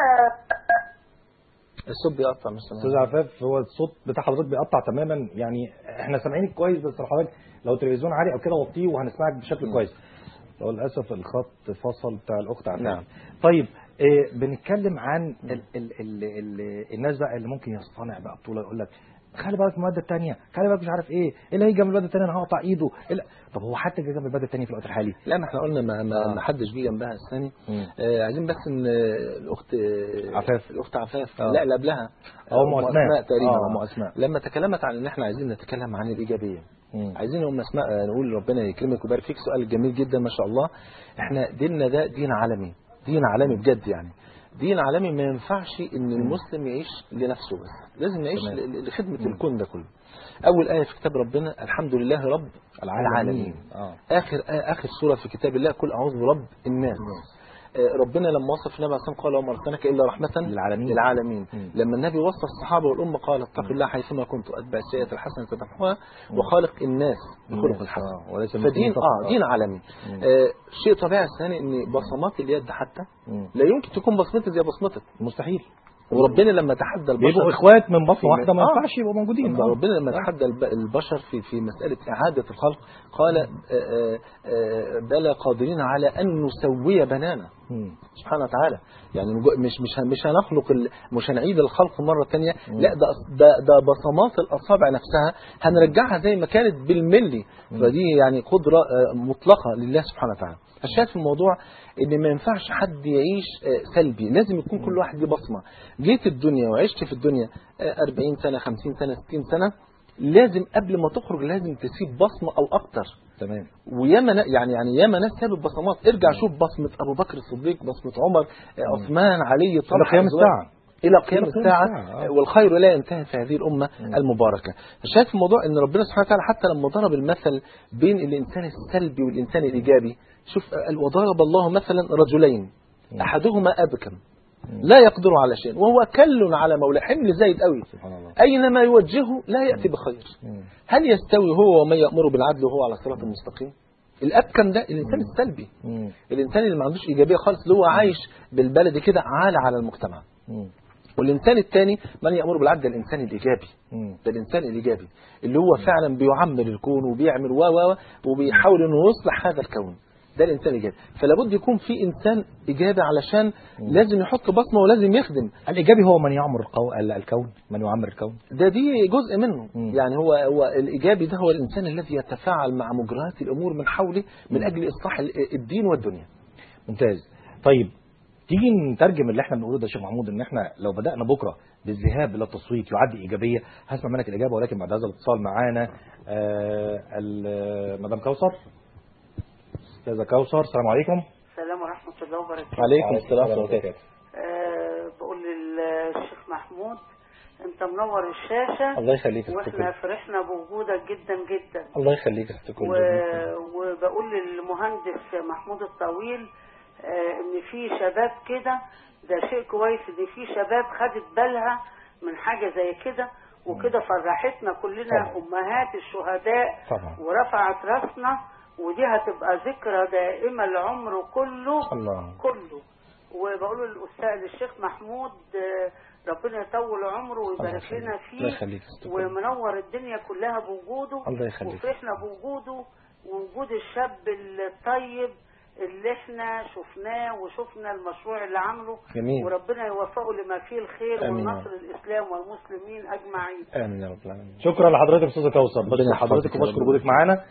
الصوت بيقطع مش استاذ سامع عفاف هو الصوت بتاع حضرتك بيقطع تماما يعني احنا سامعينك كويس بس لو حضرتك لو التلفزيون عالي او كده وطيه وهنسمعك بشكل كويس لو للاسف الخط فصل بتاع الاخت عفاف نعم. طيب إيه بنتكلم عن ال ال ال ال الناس بقى اللي ممكن يصطنع بقى بطوله يقول لك خلي بالك من الماده الثانيه خلي بالك مش عارف ايه إيه اللي هيجي جنب الماده الثانيه انا هقطع ايده إيه لا. طب هو حتى جه جنب الماده الثانيه في الوقت الحالي لا ما احنا قلنا ما, ما, آه. ما حدش جه جنبها الثاني مم. آه عايزين بس ان آه، الاخت آه، عفاف. الاخت عفاف آه. لا اللي قبلها أو أم أسماء. تقريبا آه، أم أسماء. لما تكلمت عن ان احنا عايزين نتكلم عن الايجابيه مم. عايزين يا ام اسماء آه، نقول ربنا يكرمك ويبارك فيك سؤال جميل جدا ما شاء الله احنا ديننا ده دين عالمي دين عالمي بجد يعني دين عالمي ما ينفعش ان المسلم يعيش لنفسه بس لازم يعيش تمام. ل- لخدمه الكون ده كله اول ايه في كتاب ربنا الحمد لله رب العالمين اه اخر آه اخر سوره في كتاب الله قل اعوذ برب الناس آه، ربنا لما وصف النبي عليه الصلاه والسلام قال وما ارسلناك الا رحمه للعالمين. للعالمين مم. لما النبي وصف الصحابه والامه قال اتقوا الله حيثما كنتم اتبع السيئه الحسنه تمحوها وخالق الناس بخلق الناس، الحسن آه، وليس فدين المسلمين فقط. اه دين عالمي مم. آه شيء طبيعي الثاني ان بصمات اليد حتى مم. لا يمكن تكون بصمتي زي بصمتك مستحيل وربنا لما تحدى البشر بيبقوا اخوات من بطن في- واحده ما آه. ينفعش يبقوا موجودين يبقى آه. ربنا لما تحدى الب- البشر في في مسألة إعادة الخلق قال آه، آه، آه، بلى قادرين على أن نسوي بنانا مم. سبحانه وتعالى يعني مج- مش مش هن- مش هنخلق ال- مش هنعيد الخلق مرة تانية لا ده أص- ده ده بصمات الأصابع نفسها هنرجعها زي ما كانت بالملي فدي يعني قدرة آه، مطلقة لله سبحانه وتعالى الشاهد في الموضوع ان ما ينفعش حد يعيش آه، سلبي لازم يكون كل واحد ليه بصمة جيت الدنيا وعشت في الدنيا آه، 40 سنة 50 سنة 60 سنة لازم قبل ما تخرج لازم تسيب بصمة او اكتر تمام وياما نا- يعني يعني ياما ناس سابت بصمات ارجع شوف بصمه ابو بكر الصديق بصمه عمر آه، عثمان علي إلى طلحه قيام الزبير. الساعة الى قيام إلى قيام الساعه الساعة، آه. والخير لا ينتهي في هذه الامه المباركه الشاهد في الموضوع ان ربنا سبحانه وتعالى حتى لما ضرب المثل بين الانسان السلبي والانسان الايجابي شوف قال وضرب الله مثلا رجلين احدهما ابكم لا يقدر على شيء وهو كل على مولاه حمل زايد قوي سبحان الله اينما يوجهه لا ياتي بخير مم. هل يستوي هو ومن يأمر بالعدل وهو على الصراط المستقيم الأبكم ده الإنسان السلبي مم. الإنسان اللي ما عندوش إيجابية خالص اللي هو عايش بالبلد كده عالة على المجتمع مم. والإنسان الثاني من يأمر بالعدل ده الإنسان الإيجابي مم. ده الإنسان الإيجابي اللي هو فعلا بيعمر الكون وبيعمل و و و وبيحاول إنه يصلح هذا الكون ده الإنسان الإيجابي فلا بد يكون في إنسان إيجابي علشان لازم يحط بصمة ولازم يخدم الايجابي هو من يعمر القو... ال- الكون من يعمر الكون ده دي جزء منه مم. يعني هو هو الايجابي ده هو الانسان الذي يتفاعل مع مجريات الامور من حوله من اجل اصلاح ال- الدين والدنيا ممتاز طيب تيجي نترجم اللي احنا بنقوله ده يا شيخ محمود ان احنا لو بدانا بكره بالذهاب الى التصويت يعد ايجابيه هسمع منك الاجابه ولكن بعد هذا الاتصال معانا آه ال- مدام كوثر استاذه كوثر السلام عليكم السلام ورحمة الله وبركاته عليكم السلام ورحمه الله وبركاته أه بقول انت منور الشاشة الله يخليك يا ست واحنا كل. فرحنا بوجودك جدا جدا الله يخليك يا ست كل. و... وبقول للمهندس محمود الطويل آه، ان في شباب كده ده شيء كويس ان في شباب خدت بالها من حاجة زي كده وكده فرحتنا كلنا طبعا. امهات الشهداء طبعا ورفعت راسنا ودي هتبقى ذكرى دائمة العمر كله الله كله وبقول للاستاذ الشيخ محمود آه، ربنا يطول عمره الله ويبارك يخليك. لنا الله فيه يخليك يا ست كل. ومنور الدنيا كلها بوجوده الله يخليك. وفرحنا بوجوده ووجود الشاب الطيب اللي احنا شفناه وشفنا المشروع اللي عمله جميل. وربنا يوفقه لما فيه الخير آمين. والنصر الاسلام والمسلمين اجمعين امين يا رب العالمين شكرا لحضرتك استاذ كوثر بشكر ربنا حضرتك يحفظك يا وبشكر رب. وجودك معانا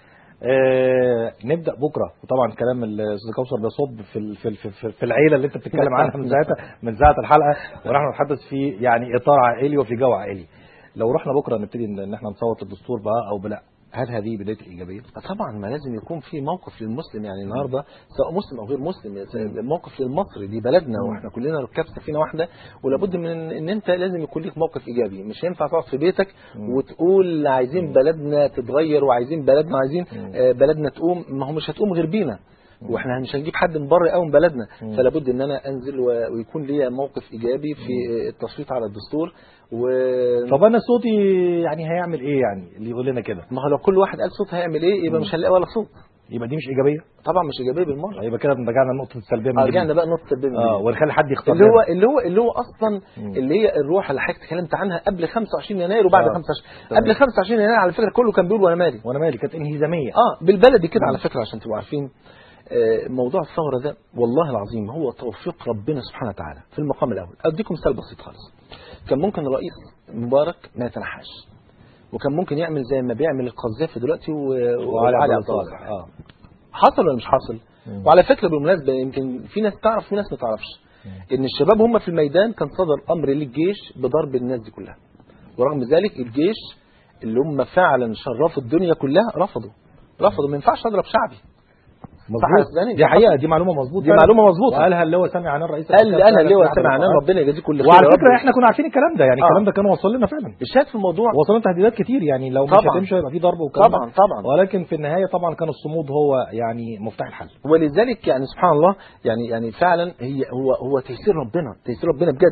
آه نبدا بكره وطبعا كلام الاستاذ كوثر بيصب في ال- في ال- في, في, في العيله اللي انت بتتكلم عنها من ساعتها من ساعه الحلقه ونحن نتحدث في يعني اطار عائلي وفي جو عائلي لو رحنا بكره نبتدي ان إن احنا نصوت الدستور بقى او بلا هل هذه بدايه الايجابيه؟ طبعا ما لازم يكون في موقف للمسلم يعني النهارده سواء مسلم او غير مسلم موقف للمصري دي بلدنا واحنا كلنا ركاب سفينه واحده ولابد من ان انت لازم يكون ليك موقف ايجابي مش هينفع تقعد في بيتك وتقول عايزين بلدنا تتغير وعايزين بلدنا عايزين آه، بلدنا تقوم ما هو مش هتقوم غير بينا واحنا مش هنجيب حد من بره يقوم بلدنا فلا بد ان انا انزل و- ويكون ليا موقف ايجابي في آه، التصويت على الدستور و طب انا صوتي يعني هيعمل ايه يعني اللي يقول لنا كده؟ ما هو لو كل واحد قال صوت هيعمل ايه يبقى مش هنلاقي ولا صوت يبقى دي مش ايجابيه؟ طبعا مش ايجابيه بالمره يبقى كده رجعنا لنقطه السلبيه من آه، جديد. رجعنا بقى نقطه البيم اه ونخلي حد يختار اللي هو لنا. اللي هو اللي هو اصلا مم. اللي هي الروح اللي حضرتك اتكلمت عنها قبل 25 يناير وبعد آه. 25 تمام. قبل 25 يناير على فكره كله كان بيقول وانا مالي وانا مالي كانت انهزاميه اه بالبلدي كده على فكره عشان تبقوا عارفين آه، موضوع الثوره ده والله العظيم هو توفيق ربنا سبحانه وتعالى في المقام الاول اديكم مثال بسيط خالص كان ممكن الرئيس مبارك ما يتنحاش وكان ممكن يعمل زي ما بيعمل القذافي دلوقتي و- وعلي عبد عبد الصالح اه حصل ولا مش حاصل مم. وعلى فكره بالمناسبه يمكن في ناس تعرف في ناس ما تعرفش ان الشباب هم في الميدان كان صدر امر للجيش بضرب الناس دي كلها ورغم ذلك الجيش اللي هم فعلا شرفوا الدنيا كلها رفضوا رفضوا ما ينفعش اضرب شعبي صح يا أستاذ دي حقيقه دي معلومه مظبوطه دي معلومه مظبوطه وقالها اللي هو سامع عن الرئيس قال الكابتن انا اللي هو أحمد سمع عنه عبد ربنا يجازيه كل خير وعلى يا رب. فكره احنا كنا عارفين الكلام ده يعني آه. الكلام ده كان وصل لنا فعلا الشاهد في الموضوع وصلنا تهديدات كتير يعني لو مش طبعاً. هتمشي هيبقى في ضرب والكلام طبعا ده. طبعا ولكن في النهايه طبعا كان الصمود هو يعني مفتاح الحل ولذلك يعني سبحان الله يعني يعني فعلا هي هو هو تيسير ربنا تيسير ربنا بجد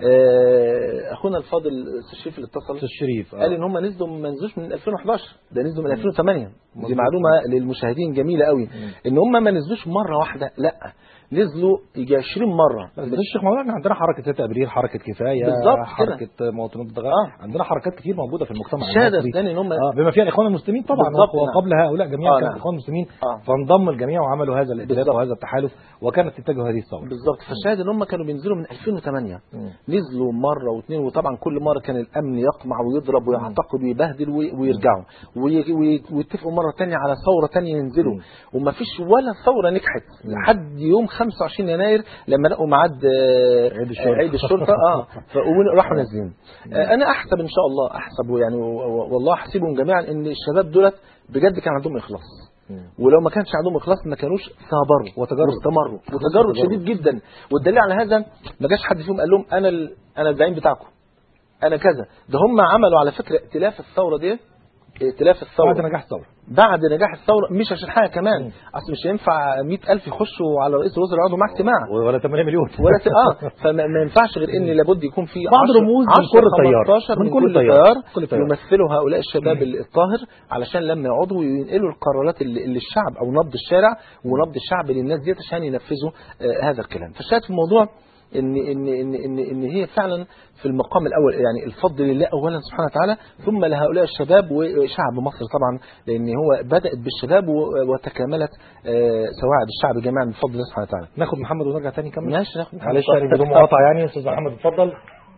آه، اخونا الفاضل أستاذ الشريف اللي اتصل استاذ شريف قال ان هم نزلوا ما نزلوش من 2011 ده نزلوا من 2008 دي معلومه للمشاهدين جميله قوي ان هم ما نزلوش مره واحده لا نزلوا يجي 20 مره بس الشيخ مولانا احنا عندنا حركه تبرير حركه كفايه بالظبط كده. حركه مواطنين الضغط عندنا حركات كتير موجوده في المجتمع الشهاده المصري. الثانيه ان هم اه بما فيها الاخوان المسلمين طبعا بالظبط، نعم. وقبل هؤلاء جميعا آه، كان نعم. الاخوان المسلمين آه. فانضم الجميع وعملوا هذا الائتلاف بالظبط. وهذا التحالف وكانت تتجه هذه الثوره بالظبط فالشاهد ان هم كانوا بينزلوا من 2008 مم. نزلوا مره واثنين وطبعا كل مره كان الامن يقمع ويضرب ويعتقد ويبهدل وي- ويرجعوا وي- وي- ويتفقوا مره ثانيه على ثوره ثانيه ينزلوا مم. وما فيش ولا ثوره نجحت لحد يوم 25 يناير لما لقوا ميعاد آه، عيد الشرطة. عيد الشرطه اه فراحوا نازلين آه، انا احسب ان شاء الله احسب يعني و- و- والله احسبهم جميعا ان الشباب دولت بجد كان عندهم اخلاص ولو ما كانش عندهم اخلاص ما كانوش صبروا وتجرد. واستمروا وتجرد تجرد. شديد جدا والدليل على هذا ما جاش حد فيهم قال لهم انا ال... انا الزعيم بتاعكم انا كذا ده هم عملوا على فكره ائتلاف الثوره دي ائتلاف الثوره بعد نجاح الثوره بعد نجاح الثوره مش عشان حاجه كمان اصل مش هينفع 100000 يخشوا على رئيس الوزراء يقعدوا معاه اجتماع ولا 8 مليون ولا ت... اه فما ما ينفعش غير ان لابد يكون في بعض 10 رموز من 10 كل تيار. 15 من من كل كل تيار. تيار كل تيار. يمثلوا هؤلاء الشباب الطاهر علشان لما يقعدوا وينقلوا القرارات اللي, اللي الشعب او نبض الشارع ونبض الشعب للناس ديت عشان ينفذوا آه هذا الكلام فالشاهد في الموضوع ان ان ان ان ان هي فعلا في المقام الاول يعني الفضل لله اولا سبحانه وتعالى ثم لهؤلاء الشباب وشعب مصر طبعا لان هو بدات بالشباب و- وتكاملت آه، سواعد الشعب جميعا بفضل الله سبحانه وتعالى ناخد محمد ونرجع تاني نكمل ماشي ناخد معلش يعني بدون مقاطعه يعني استاذ محمد اتفضل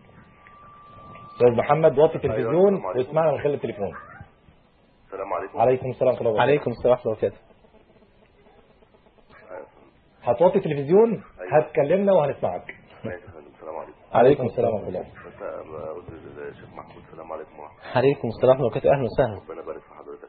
استاذ محمد وطي التلفزيون السلام عليكم. واسمعنا من خلال التليفون السلام عليكم عليكم السلام ورحمه الله وبركاته عليكم السلام ورحمه الله وبركاته هتوطي التلفزيون هتكلمنا وهنسمعك ماشي يا فندم السلام عليكم عليكم السلام ورحمه الله بس بقول للشيخ محمود السلام عليكم ورحمه عليكم السلام ورحمه الله وبركاته اهلا وسهلا الله ربنا يبارك في حضرتك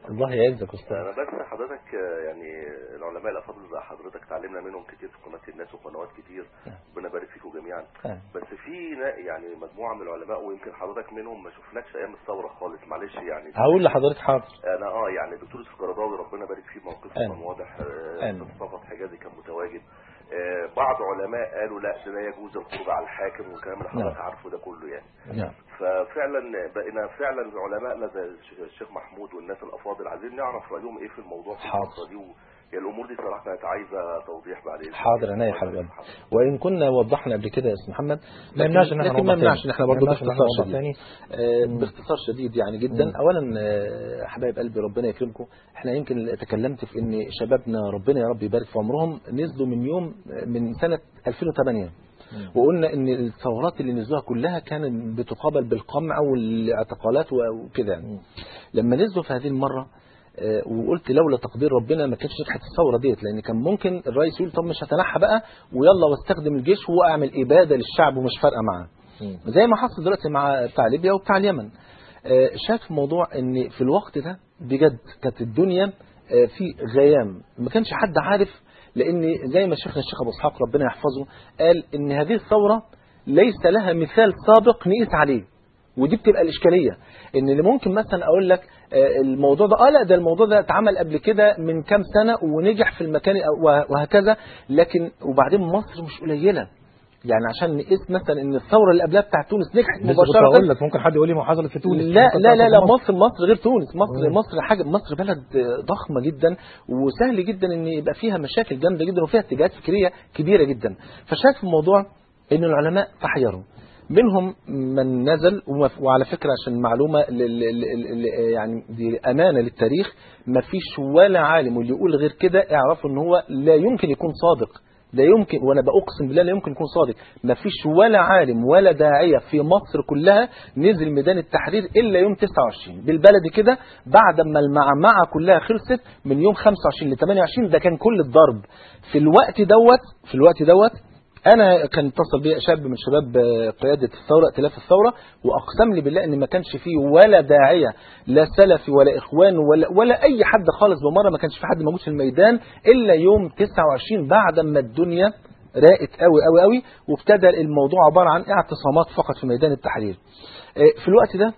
الله يعزك استاذ انا بس حضرتك آه، يعني العلماء الافاضل زي حضرتك تعلمنا منهم كتير في قناه الناس وقنوات كتير ربنا يبارك فيكم جميعا نعم. بس في نا- يعني مجموعه من العلماء ويمكن حضرتك منهم ما شفناكش ايام الثوره خالص معلش يعني هقول لحضرتك حاضر انا اه يعني دكتور السكرداوي ربنا يبارك فيه موقفه آمين. كان واضح آه، آمين. استاذ صفوت حجازي كان متواجد آه، بعض علماء قالوا لا ده لا يجوز الخروج على الحاكم والكلام اللي حضرتك نعم. عارفه ده كله يعني نعم ففعلا بقينا فعلا علمائنا زي الش- الشيخ محمود والناس الافاضل عايزين نعرف رايهم ايه في الموضوع في حاضر. الفتره دي وهي الامور دي صراحه كانت عايزه توضيح بعد إذنك. حاضر عينيا يا حبيبي وان كنا وضحنا قبل كده يا استاذ محمد ما لكن- يمنعش ان احنا لكن نوضح ما يمنعش تاني. ان احنا ما برضه يمنعش إن احنا باختصار نوضح شديد تاني. آه، مم. باختصار شديد يعني جدا مم. اولا آه، حبايب قلبي ربنا يكرمكم احنا يمكن تكلمت في ان شبابنا ربنا يا رب يبارك في عمرهم نزلوا من يوم من سنه 2008 وقلنا ان الثورات اللي نزلوها كلها كانت بتقابل بالقمع والاعتقالات و- وكده يعني لما نزلوا في هذه المره آه، وقلت لولا تقدير ربنا ما كانتش نجحت الثوره ديت لان كان ممكن الرئيس يقول طب مش هتنحى بقى ويلا واستخدم الجيش واعمل اباده للشعب ومش فارقه معاه زي ما حصل دلوقتي مع بتاع ليبيا وبتاع اليمن آه، شاف موضوع ان في الوقت ده بجد كانت الدنيا آه، في غيام ما كانش حد عارف لان زي ما شيخنا الشيخ ابو اسحاق ربنا يحفظه قال ان هذه الثوره ليس لها مثال سابق نقيس عليه ودي بتبقى الاشكاليه ان اللي ممكن مثلا اقول لك آه، الموضوع ده اه لا ده الموضوع ده اتعمل قبل كده من كام سنه ونجح في المكان وه- وهكذا لكن وبعدين مصر مش قليله يعني عشان نقيس مثلا ان الثوره اللي قبلها بتاعت تونس نجحت لسه كنت مباشره هقول لك ممكن حد يقول لي ما حصلت في تونس لا ممكن لا لا تحصل لا في مصر مصر غير تونس مصر مم. مصر حاجه مصر بلد ضخمه جدا وسهل جدا ان يبقى فيها مشاكل جامده جدا وفيها اتجاهات فكريه كبيره جدا فشاف الموضوع ان العلماء تحيروا منهم من نزل وما- وعلى فكره عشان معلومه ل- ل- ل- ل- يعني دي امانه للتاريخ ما فيش ولا عالم واللي يقول غير كده اعرفوا ان هو لا يمكن يكون صادق لا يمكن وانا باقسم بالله لا يمكن يكون صادق ما فيش ولا عالم ولا داعيه في مصر كلها نزل ميدان التحرير الا يوم 29 بالبلدي كده بعد ما المعمعه كلها خلصت من يوم 25 ل 28 ده كان كل الضرب في الوقت دوت في الوقت دوت انا كان اتصل بي شاب من شباب آه، قياده الثوره ائتلاف الثوره واقسم لي بالله ان ما كانش فيه ولا داعيه لا سلفي ولا اخوان ولا ولا اي حد خالص بمره ما كانش في حد موجود في الميدان الا يوم 29 بعد ما الدنيا راقت قوي قوي قوي وابتدى الموضوع عباره عن اعتصامات فقط في ميدان التحرير آه، في الوقت ده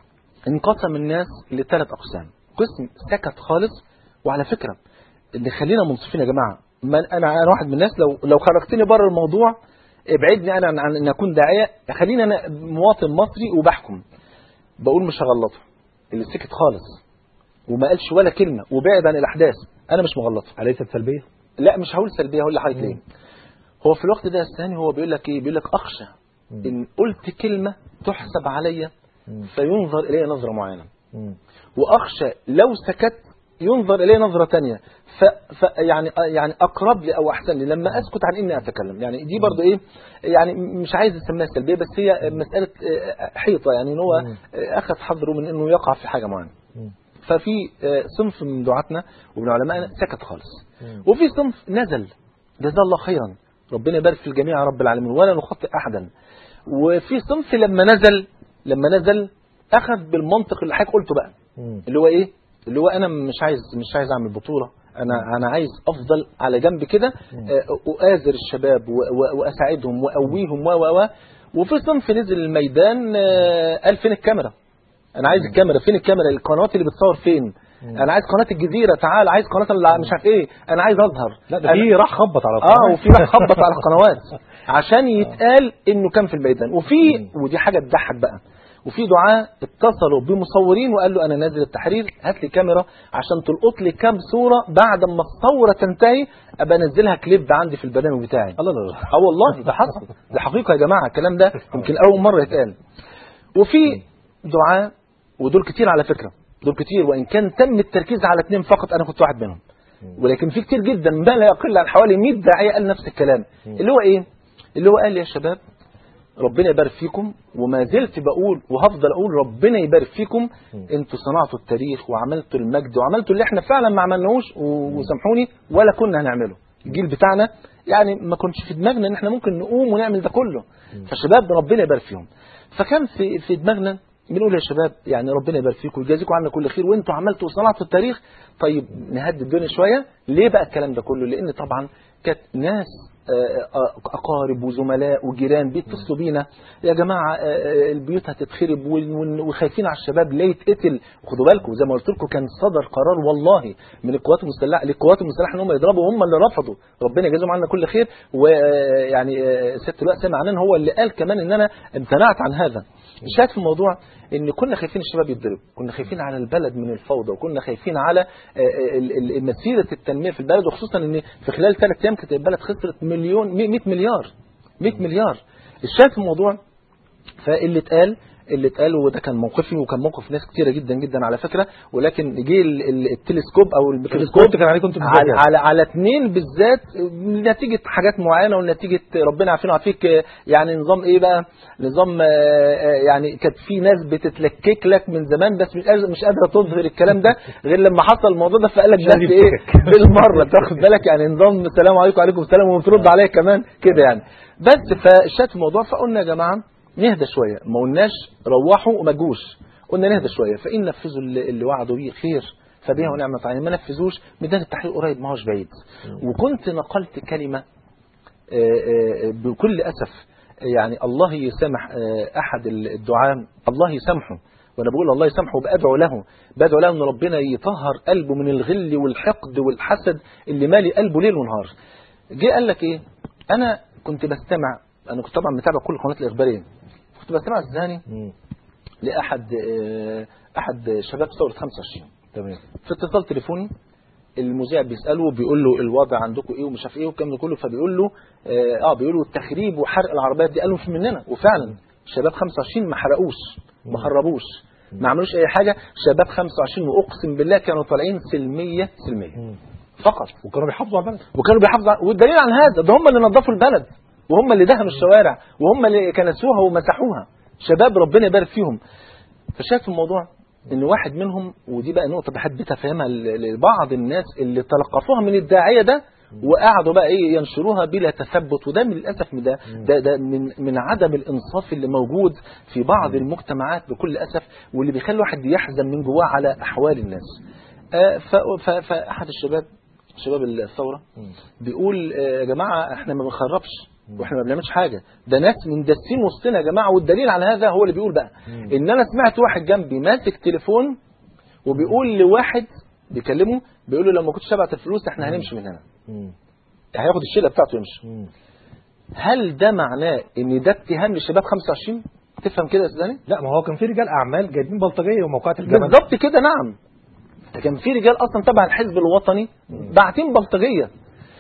انقسم الناس لثلاث اقسام قسم سكت خالص وعلى فكره اللي خلينا منصفين يا جماعه ما انا انا واحد من الناس لو لو خرجتني بره الموضوع ابعدني انا عن, عن ان اكون داعيه خليني انا مواطن مصري وبحكم بقول مش هغلطه اللي سكت خالص وما قالش ولا كلمه وبعد عن الاحداث انا مش مغلطه أليست سلبية؟ لا مش هقول سلبيه هقول لحضرتك ليه هو في الوقت ده الثاني هو بيقول لك ايه بيقول لك اخشى ان قلت كلمه تحسب عليا فينظر الي نظره معينه واخشى لو سكت ينظر الي نظره تانية ف... ف يعني يعني اقرب لي او احسن لي لما اسكت عن اني اتكلم يعني دي برضه ايه يعني مش عايز اسميها سلبيه بس هي مساله آه، حيطه يعني ان هو آه، اخذ حذره من انه يقع في حاجه معينه ففي آه، صنف من دعاتنا ومن علمائنا سكت خالص وفي صنف نزل جزاه الله خيرا ربنا يبارك في الجميع يا رب العالمين ولا نخطئ احدا وفي صنف لما نزل لما نزل اخذ بالمنطق اللي حضرتك قلته بقى اللي هو ايه اللي هو انا مش عايز مش عايز اعمل بطوله انا انا عايز افضل على جنب كده آه، اؤازر الشباب و- و- واساعدهم واقويهم و و و وفي صنف نزل الميدان آه، قال فين الكاميرا انا عايز الكاميرا فين الكاميرا القنوات اللي بتصور فين انا عايز قناه الجزيره تعال عايز قناه اللي مش عارف ايه انا عايز اظهر لا ده في راح خبط على اه القناة. وفي راح خبط على القنوات عشان يتقال انه كان في الميدان وفي ودي حاجه تضحك بقى وفي دعاة اتصلوا بمصورين وقال له انا نازل التحرير هات لي كاميرا عشان تلقط لي كام صوره بعد ما الثوره تنتهي ابقى انزلها كليب عندي في البرنامج بتاعي الله لا لا اه والله ده حصل ده حقيقه يا جماعه الكلام ده يمكن اول مره يتقال وفي دعاة ودول كتير على فكره دول كتير وان كان تم التركيز على اثنين فقط انا كنت واحد منهم ولكن في كتير جدا ما لا يقل عن حوالي 100 داعيه قال نفس الكلام اللي هو ايه اللي هو قال يا شباب ربنا يبارك فيكم وما زلت بقول وهفضل اقول ربنا يبارك فيكم انتوا صنعتوا التاريخ وعملتوا المجد وعملتوا اللي احنا فعلا ما عملناهوش و- وسامحوني ولا كنا هنعمله الجيل بتاعنا يعني ما كنش في دماغنا ان احنا ممكن نقوم ونعمل ده كله فشباب ربنا يبارك فيهم فكان في في دماغنا بنقول يا شباب يعني ربنا يبارك فيكم ويجازيكم عنا كل خير وانتوا عملتوا وصنعتوا التاريخ طيب نهدي الدنيا شويه ليه بقى الكلام ده كله لان طبعا كانت ناس آه، آه، اقارب وزملاء وجيران بيتصلوا بينا يا جماعه آه، آه، البيوت هتتخرب ون- ون- وخايفين على الشباب لا يتقتل خدوا بالكم زي ما قلت لكم كان صدر قرار والله من القوات المسلحه للقوات المسلحه ان هم يضربوا هم اللي رفضوا ربنا يجازيهم عنا كل خير ويعني سياده اللواء سامع عنان هو اللي قال كمان ان انا امتنعت عن هذا الشاهد في الموضوع ان كنا خايفين الشباب يتضرب كنا خايفين على البلد من الفوضى وكنا خايفين على آه، ال- ال- مسيره التنميه في البلد وخصوصا ان في خلال ثلاث ايام كانت البلد خسرت مليون 100 مليار 100 مليار الشاهد في الموضوع فاللي اتقال اللي اتقال وده كان موقفي وكان موقف ناس كتيره جدا جدا على فكره ولكن جه ال- ال- التلسكوب او الميكروسكوب التلسكوب كان عليكم انتوا على بالذات على على اثنين بالذات نتيجه حاجات معينه ونتيجه ربنا عارفين وعافيك يعني نظام ايه بقى نظام آه، آه، يعني كانت في ناس بتتلكك لك من زمان بس مش قادره مش قادره تظهر الكلام ده غير لما حصل الموضوع ده فقال لك عشان بس ايه يمسكك. بالمره تاخد بالك يعني نظام السلام عليكم وعليكم السلام وبترد عليا كمان كده يعني بس فشات الموضوع فقلنا يا جماعه نهدى شويه ما قلناش روحوا وما تجوش قلنا نهدى شويه فان نفذوا اللي, اللي وعدوا بيه خير فبها ونعمة عين ما نفذوش ميدان التحرير قريب ما هوش بعيد وكنت نقلت كلمة آه، آه، بكل أسف يعني الله يسامح آه، أحد الدعاة الله يسامحه وأنا بقول الله يسامحه بأدعو له بدعو له أن ربنا يطهر قلبه من الغل والحقد والحسد اللي مالي قلبه ليل ونهار جه قال لك إيه أنا كنت بستمع أنا كنت طبعا متابع كل القنوات الإخبارية كنت بستمع الزاني مم. لأحد آه، أحد شباب ثورة 25 تمام في اتصال تليفوني المذيع بيساله بيقول له الوضع عندكم ايه ومش عارف ايه والكلام ده كله فبيقول له اه, آه بيقول له التخريب وحرق العربيات دي قالوا مش مننا وفعلا شباب 25 ما حرقوش ما خربوش ما عملوش اي حاجه شباب 25 واقسم بالله كانوا طالعين سلميه سلميه مم. فقط وكانوا بيحافظوا على البلد وكانوا بيحافظوا على- والدليل على هذا ده هم اللي نظفوا البلد وهم اللي دهنوا الشوارع وهم اللي كنسوها ومسحوها شباب ربنا يبارك فيهم فشاف الموضوع ان واحد منهم ودي بقى نقطه بحب افهمها ل- لبعض الناس اللي تلقفوها من الداعيه ده وقعدوا بقى ايه ينشروها بلا تثبت وده من للاسف من ده ده, ده من من عدم الانصاف اللي موجود في بعض المجتمعات بكل اسف واللي بيخلي الواحد يحزن من جواه على احوال الناس آه، ف- ف- فاحد الشباب شباب الثوره بيقول آه، يا جماعه احنا ما بنخربش واحنا ما بنعملش حاجه ده ناس مندسين وسطنا يا جماعه والدليل على هذا هو اللي بيقول بقى ان انا سمعت واحد جنبي ماسك تليفون وبيقول لواحد بيكلمه بيقول له لو ما كنتش تبعت الفلوس احنا هنمشي من هنا مم. هياخد الشيله بتاعته ويمشي مم. هل ده معناه ان ده اتهام للشباب 25 تفهم كده يا سيداني لا ما هو كان في رجال اعمال جايبين بلطجيه وموقعات الجبل بالظبط كده نعم ده كان في رجال اصلا تبع الحزب الوطني باعتين بلطجيه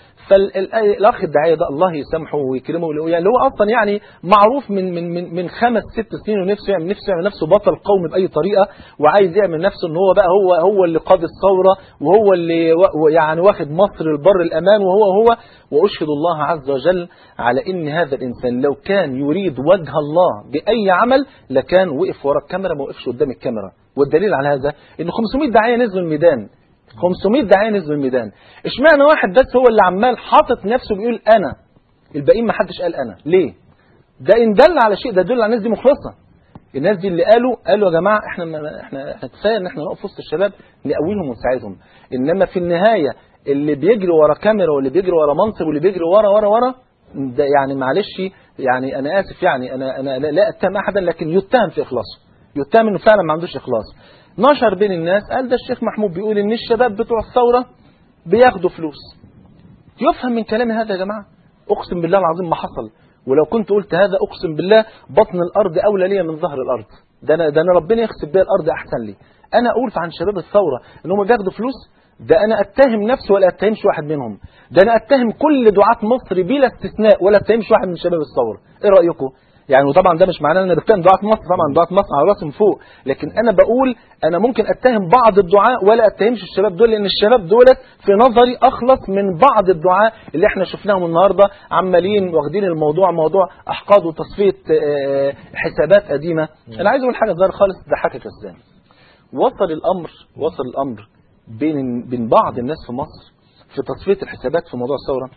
فالاخ الداعيه ده الله يسامحه ويكرمه ويقول- يعني اللي هو اصلا يعني معروف من من من, من خمس ست سنين ونفسه يعمل نفسه يعمل نفسه بطل قومي باي طريقه وعايز يعمل نفسه ان هو بقى هو هو اللي قاد الثوره وهو اللي و- يعني واخد مصر البر الامان وهو هو واشهد الله عز وجل على ان هذا الانسان لو كان يريد وجه الله باي عمل لكان وقف ورا الكاميرا ما وقفش قدام الكاميرا والدليل على هذا ان 500 داعيه نزلوا الميدان 500 داعيه نزلوا الميدان اشمعنى واحد بس هو اللي عمال حاطط نفسه بيقول انا الباقيين ما حدش قال انا ليه ده ان دل على شيء ده يدل على الناس دي مخلصه الناس دي اللي قالوا قالوا يا جماعه احنا ما احنا احنا كفايه ان احنا نقف وسط الشباب نقويهم ونساعدهم انما في النهايه اللي بيجري ورا كاميرا واللي بيجري ورا منصب واللي بيجري ورا ورا ورا ده يعني معلش يعني انا اسف يعني انا انا لا- لا اتهم احدا لكن يتهم في اخلاصه يتهم انه فعلا ما عندوش اخلاص نشر بين الناس قال ده الشيخ محمود بيقول ان الشباب بتوع الثوره بياخدوا فلوس يفهم من كلامي هذا يا جماعه اقسم بالله العظيم ما حصل ولو كنت قلت هذا اقسم بالله بطن الارض اولى لي من ظهر الارض ده انا ده انا ربنا يخسف بيا الارض احسن لي انا اقول عن شباب الثوره ان هم بياخدوا فلوس ده انا اتهم نفسي ولا اتهمش واحد منهم ده انا اتهم كل دعاة مصر بلا استثناء ولا اتهمش واحد من شباب الثوره ايه رايكم يعني وطبعا ده مش معناه ان انا بتكلم دعاة مصر طبعا دعاة مصر على راسي من فوق لكن انا بقول انا ممكن اتهم بعض الدعاء ولا اتهمش الشباب دول لان الشباب دولت في نظري اخلص من بعض الدعاء اللي احنا شفناهم النهارده عمالين واخدين الموضوع موضوع احقاد وتصفيه آه، حسابات قديمه انا عايز اقول حاجه صغيره خالص تضحكك يا استاذ وصل الامر وصل الامر بين بين بعض الناس في مصر في تصفيه الحسابات في موضوع الثوره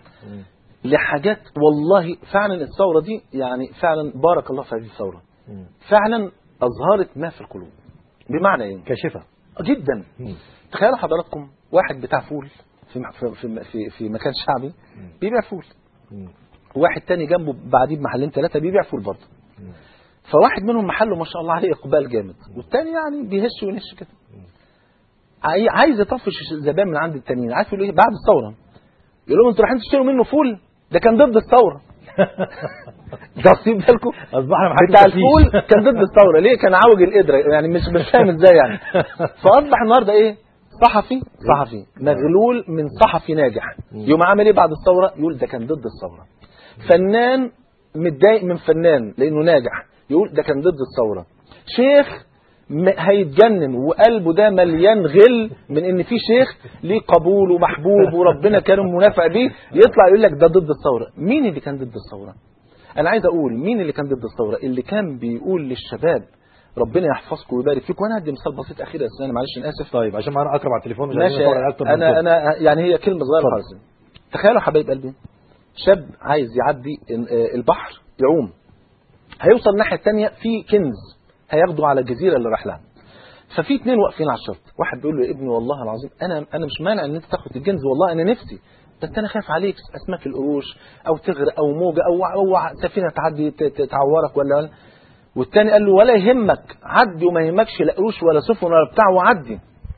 لحاجات والله فعلا الثوره دي يعني فعلا بارك الله في هذه الثوره فعلا اظهرت ما في القلوب بمعنى ايه كاشفه جدا مم. تخيلوا حضراتكم واحد بتاع فول في في في في, في مكان شعبي بيبيع فول مم. وواحد تاني جنبه بعديه بمحلين ثلاثه بيبيع فول برضه فواحد منهم محله ما شاء الله عليه اقبال جامد والتاني يعني بيهش وينش كده عاي- عايز يطفش الزبائن من عند التانيين عارف يقول ايه بعد الثوره يقول لهم انتوا رايحين تشتروا منه فول ده كان ضد الثوره ده واخدين بالكم اصبحنا محل بتاع تفتيش. الفول كان ضد الثوره ليه كان عوج القدره يعني مش مش فاهم ازاي يعني فاصبح النهارده ايه صحفي صحفي مغلول من صحفي ناجح يوم عامل ايه بعد الثوره يقول ده كان ضد الثوره فنان متضايق من فنان لانه ناجح يقول ده كان ضد الثوره شيخ م- هيتجنن وقلبه ده مليان غل من ان في شيخ ليه قبول ومحبوب وربنا كرم منافع بيه يطلع يقول لك ده ضد الثوره مين اللي كان ضد الثوره انا عايز اقول مين اللي كان ضد الثوره اللي كان بيقول للشباب ربنا يحفظكم ويبارك فيكم وانا هدي مثال بسيط اخير يا استاذ أنا معلش انا اسف طيب عشان معانا اكرم على التليفون مش ماشي عايزين نطول أكتر من انا كده. انا يعني هي كلمه صغيره اتفضل. خالص تخيلوا حبايب قلبي شاب عايز يعدي ال- آه، البحر يعوم هيوصل الناحيه الثانيه في كنز هياخده على الجزيره اللي راح لها ففي اثنين واقفين على الشط واحد بيقول له يا ابني والله العظيم انا انا مش مانع ان انت تاخد الكنز والله انا نفسي بس انا خايف عليك اسماك القروش او تغرق او موجه او او سفينه تعدي ت- ت- تعورك ولا والتاني قال له ولا يهمك عدي وما يهمكش لا قروش ولا سفن ولا بتاع وعدي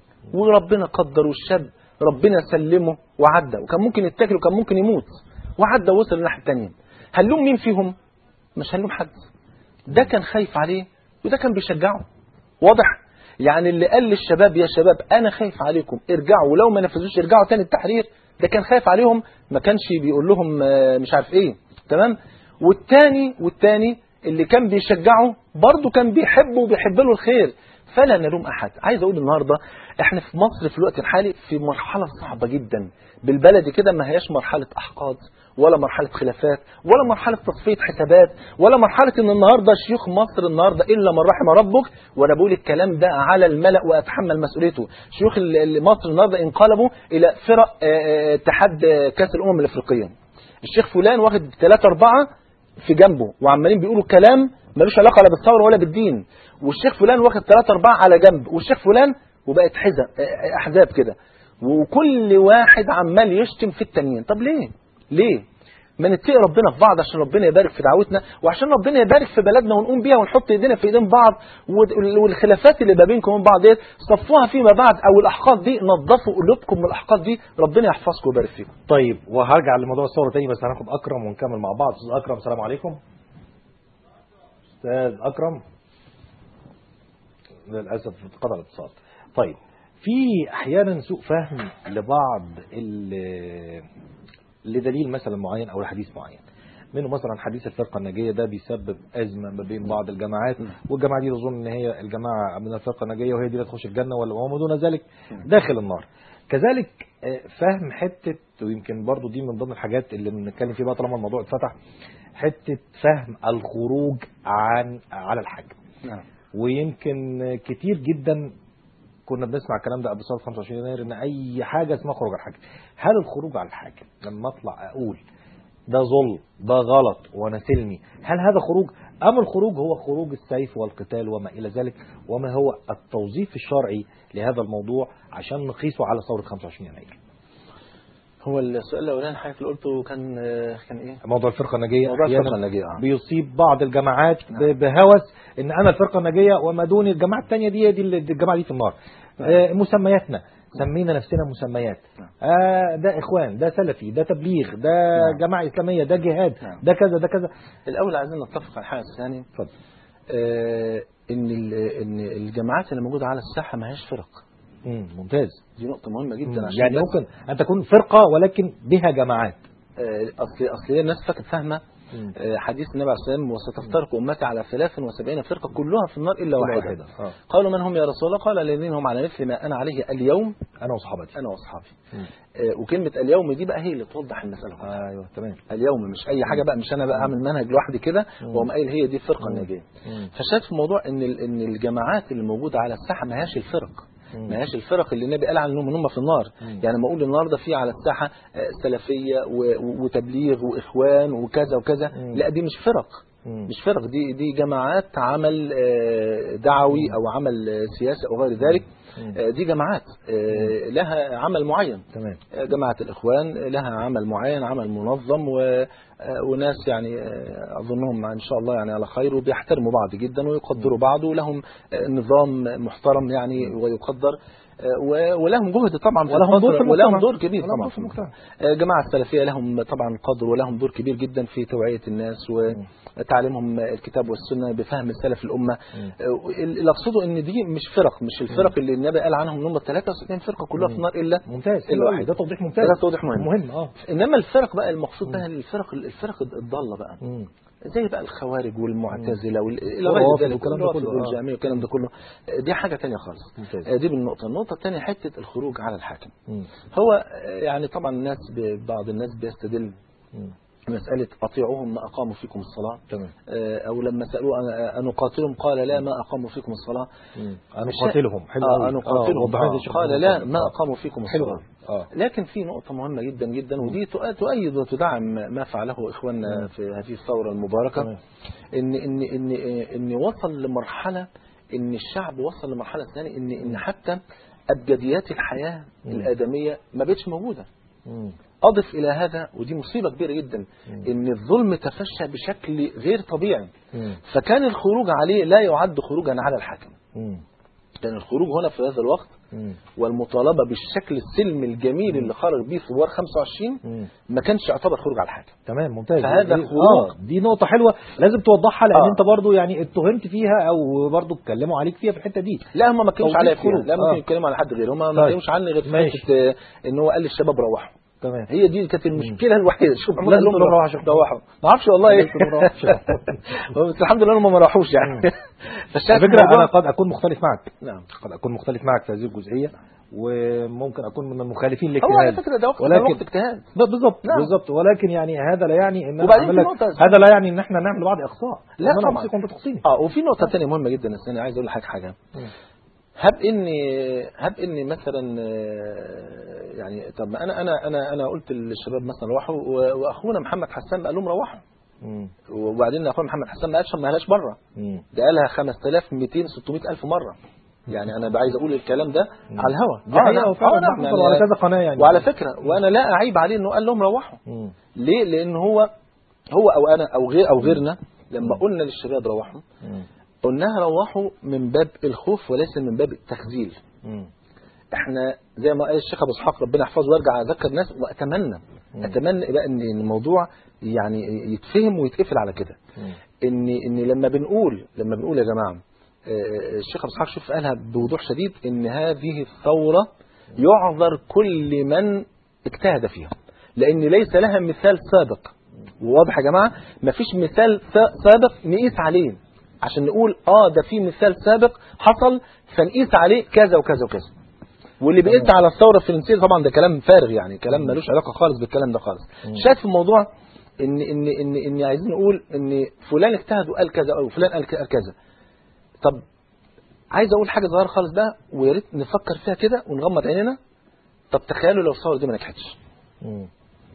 وربنا قدر والشاب ربنا سلمه وعدى وكان ممكن يتاكل وكان ممكن يموت وعدى ووصل للناحيه الثانيه هنلوم مين فيهم مش هنلوم حد ده كان خايف عليه وده كان بيشجعه واضح يعني اللي قال للشباب يا شباب انا خايف عليكم ارجعوا ولو ما نفذوش ارجعوا تاني التحرير ده كان خايف عليهم ما كانش بيقول لهم آه، مش عارف ايه تمام والتاني والتاني اللي كان بيشجعه برضه كان بيحبه وبيحب له الخير فلا نلوم احد عايز اقول النهارده احنا في مصر في الوقت الحالي في مرحله صعبه جدا بالبلدي كده ما هياش مرحله احقاد ولا مرحله خلافات ولا مرحله تصفيه حسابات ولا مرحله ان النهارده شيوخ مصر النهارده الا من رحم ربك وانا بقول الكلام ده على الملا واتحمل مسؤوليته شيوخ ال- ال- مصر النهارده انقلبوا الى فرق آه، آه، اتحاد آه، كاس الامم الافريقيه الشيخ فلان واخد ثلاثة أربعة في جنبه وعمالين بيقولوا كلام ملوش علاقة لا بالثورة ولا بالدين والشيخ فلان واخد ثلاثة أربعة على جنب والشيخ فلان وبقت حزب أحزاب كده وكل واحد عمال يشتم في التانيين طب ليه؟ ليه؟ ما نتقي ربنا في بعض عشان ربنا يبارك في دعوتنا وعشان ربنا يبارك في بلدنا ونقوم بيها ونحط ايدينا في ايدين بعض وال- والخلافات اللي ما بينكم وبين بعض ديت صفوها فيما بعد او الاحقاد دي نظفوا قلوبكم من الاحقاد دي ربنا يحفظكم ويبارك فيكم طيب وهرجع لموضوع الثوره تاني بس هناخد اكرم ونكمل مع بعض استاذ اكرم السلام عليكم استاذ اكرم للاسف انقطع الاتصال طيب في احيانا سوء فهم لبعض ال- لدليل مثلا معين او لحديث معين منه مثلا حديث الفرقه الناجيه ده بيسبب ازمه ما بين بعض الجماعات والجماعه دي تظن ان هي الجماعه من الفرقه الناجيه وهي دي اللي تخش الجنه ولا وما دون ذلك داخل النار كذلك آه، فهم حته ويمكن برضو دي من ضمن الحاجات اللي بنتكلم فيها بقى طالما الموضوع اتفتح حته فهم الخروج عن على الحاكم نعم ويمكن كتير جدا كنا بنسمع الكلام ده قبل ثوره 25 يناير ان اي حاجه اسمها خروج على الحاكم هل الخروج على الحاكم لما اطلع اقول ده ظلم ده غلط وانا سلمي هل هذا خروج ام الخروج هو خروج السيف والقتال وما الى ذلك وما هو التوظيف الشرعي لهذا الموضوع عشان نقيسه على ثوره 25 يناير هو السؤال الاولاني حضرتك اللي قلته كان آه، كان ايه؟ موضوع الفرقه الناجيه موضوع أحياناً الفرقة الناجية، آه. بيصيب بعض الجماعات ب- بهوس ان انا الفرقه الناجيه وما دون الجماعه الثانيه دي دي اللي- دي الجماعه دي في النار آه، مسمياتنا سمينا نفسنا مسميات آه ده اخوان ده سلفي ده تبليغ ده جماعه اسلاميه ده جهاد نعم. ده كذا ده كذا الاول عايزين نتفق على حاجه ثانيه اتفضل آه ان ال- ان الجماعات اللي موجوده على الساحه ما هياش فرق مم، ممتاز دي نقطه مهمه جدا مم، عشان يعني بس- ممكن ان تكون فرقه ولكن بها جماعات آه، اصل اصل هي الناس فاكره فاهمه مم. آه، حديث النبي عليه الصلاه والسلام وستفترق امتي على 73 فرقه كلها في النار الا واحده واحدة، آه. قالوا من هم يا رسول الله قال الذين هم على مثل ما انا عليه اليوم انا واصحابتي انا واصحابي مم. آه، وكلمه اليوم دي بقى هي اللي توضح المساله كلها ايوه تمام اليوم مش اي حاجه بقى مش انا بقى اعمل منهج لوحدي كده واقوم قايل هي دي الفرقه الناجيه مم. فشايف في موضوع ان ال- ان الجماعات اللي موجوده على الساحه ما هياش الفرق مم. ما هياش الفرق اللي النبي قال عنهم ان هم في النار مم. يعني ما اقول النهارده في على الساحه آه، سلفيه و- و- وتبليغ واخوان وكذا وكذا مم. لا دي مش فرق مم. مش فرق دي دي جماعات عمل آه، دعوي او عمل آه، سياسي او غير ذلك مم. آه، دي جماعات آه، لها عمل معين تمام آه، جماعة الإخوان لها عمل معين عمل منظم و آه، وناس يعني آه، أظنهم إن شاء الله يعني على خير وبيحترموا بعض جدا ويقدروا بعض ولهم آه، نظام محترم يعني ويقدر آه، و- ولهم جهد طبعا في ولهم دور في الفترة- ولهم المجتمع. دور كبير ولهم طبعا دور في المجتمع. آه، جماعة السلفية لهم طبعا قدر ولهم دور كبير جدا في توعية الناس وتعليمهم الكتاب والسنة بفهم سلف الأمة آه، اللي أقصده إن دي مش فرق مش الفرق اللي النبي قال عنهم إن هم 63 فرقة كلها في النار إلا ممتاز إلا واحد ده توضيح ممتاز ده توضيح مهم مهم اه انما الفرق بقى المقصود بقى الفرق الفرق الضاله بقى مم. زي بقى الخوارج والمعتزله وال- الى والروافض غير ذلك والكلام ده والروافض كله، آه. والجهميه والكلام ده كله دي حاجه تانية خالص ممتاز. آه، دي بالنقطه النقطه الثانيه حته الخروج على الحاكم مم. هو آه، يعني طبعا الناس ب- بعض الناس بيستدل مم. مسألة أطيعوهم ما أقاموا فيكم الصلاة تمام آه، أو لما سألوه أن- أن نقاتلهم قال لا ما أقاموا فيكم الصلاة مم. انا مش- قاتلهم حلو آه قوي. أن نقاتلهم وضحها لي آه، الشيخ قال محمود لا طارق. ما آه. أقاموا فيكم حلو الصلاة قوي. اه لكن في نقطة مهمة جدا جدا ودي تؤ- تؤيد وتدعم ما فعله إخواننا في هذه الثورة المباركة تمام. إن إن إن إن وصل لمرحلة إن الشعب وصل لمرحلة ثانية إن إن حتى أبجديات الحياة مم. الآدمية ما بقتش موجودة مم. أضف إلى هذا ودي مصيبة كبيرة جدا إن الظلم تفشى بشكل غير طبيعي مم. فكان الخروج عليه لا يعد خروجا على الحاكم مم. كان الخروج هنا في هذا الوقت مم. والمطالبة بالشكل السلمي الجميل اللي خرج بيه ثوار 25 مم. ما كانش يعتبر خروج على الحاكم تمام ممتاز فهذا دي- خروج. آه دي نقطة حلوة لازم توضحها لأن آه. أنت برضو يعني اتهمت فيها أو برضو اتكلموا عليك فيها في الحتة دي لا هم ما اتكلموش توضيح عليا فيها خروج. لا ممكن آه. يتكلموا على حد غيره هم ما طيب. اتكلموش عني غير في ماشي. حته آه، ان هو قال للشباب روحوا تمام هي دي كانت المشكله الوحيده شوف لازم قال لهم نروح عشان روحوا ما اعرفش والله ايه لازم نروح عشان- بس الحمد لله انهم ما راحوش يعني على فالشاهد فكرة الموضوع- أنا قد أكون مختلف معك نعم قد أكون مختلف معك في هذه الجزئية وممكن أكون من المخالفين هو على للاجتهاد فكره ده وقت ده ولكن- وقت اجتهاد ب- بالظبط نعم. بالظبط ولكن يعني هذا لا يعني ان أنا وبعدين أعمل في لك نقطة- هذا لا يعني ان احنا نعمل لبعض اقصاء لا وأنا طبعا. أوصيك وانت تحصيني اه وفي نقطه ثانيه مهمه جدا الثانيه عايز اقول لحضرتك حاجه مم. هب اني هب اني مثلا آه، يعني طب ما انا انا انا انا قلت للشباب مثلا روحوا و- واخونا محمد حسان قال لهم روحوا مم. وبعدين اخونا محمد حسان ما قالش ما قالهاش بره مم. ده قالها 5200 600 الف مره يعني انا عايز اقول الكلام ده على الهوا دي حقيقة وفعلا نعم، ده يعني- حصل على كذا قناة يعني وعلى فكره وانا لا اعيب عليه انه قال لهم روحوا مم. ليه لان هو هو او انا او غير او غيرنا لما قلنا للشباب روحوا مم. قلناها روحوا من باب الخوف وليس من باب التخذيل مم. احنا زي ما قال الشيخ ابو اسحاق ربنا يحفظه ويرجع اذكر الناس واتمنى مم. اتمنى بقى ان الموضوع يعني يتفهم ويتقفل على كده مم. ان ان لما بنقول لما بنقول يا جماعه آه، الشيخ ابو اسحاق شوف قالها بوضوح شديد ان هذه الثوره يعذر كل من اجتهد فيها لان ليس لها مثال سابق واضح يا جماعه مفيش مثال سا- سابق نقيس عليه عشان نقول اه ده في مثال سابق حصل فنقيس عليه كذا وكذا وكذا واللي بيقيس على الثوره الفرنسيه طبعا ده كلام فارغ يعني كلام ملوش علاقه خالص بالكلام ده خالص شايف في الموضوع ان ان ان ان عايزين نقول ان فلان اجتهد وقال كذا او فلان قال قال كذا طب عايز اقول حاجه صغيره خالص بقى ويا ريت نفكر فيها كده ونغمض عينينا طب تخيلوا لو الثوره دي ما نجحتش مم.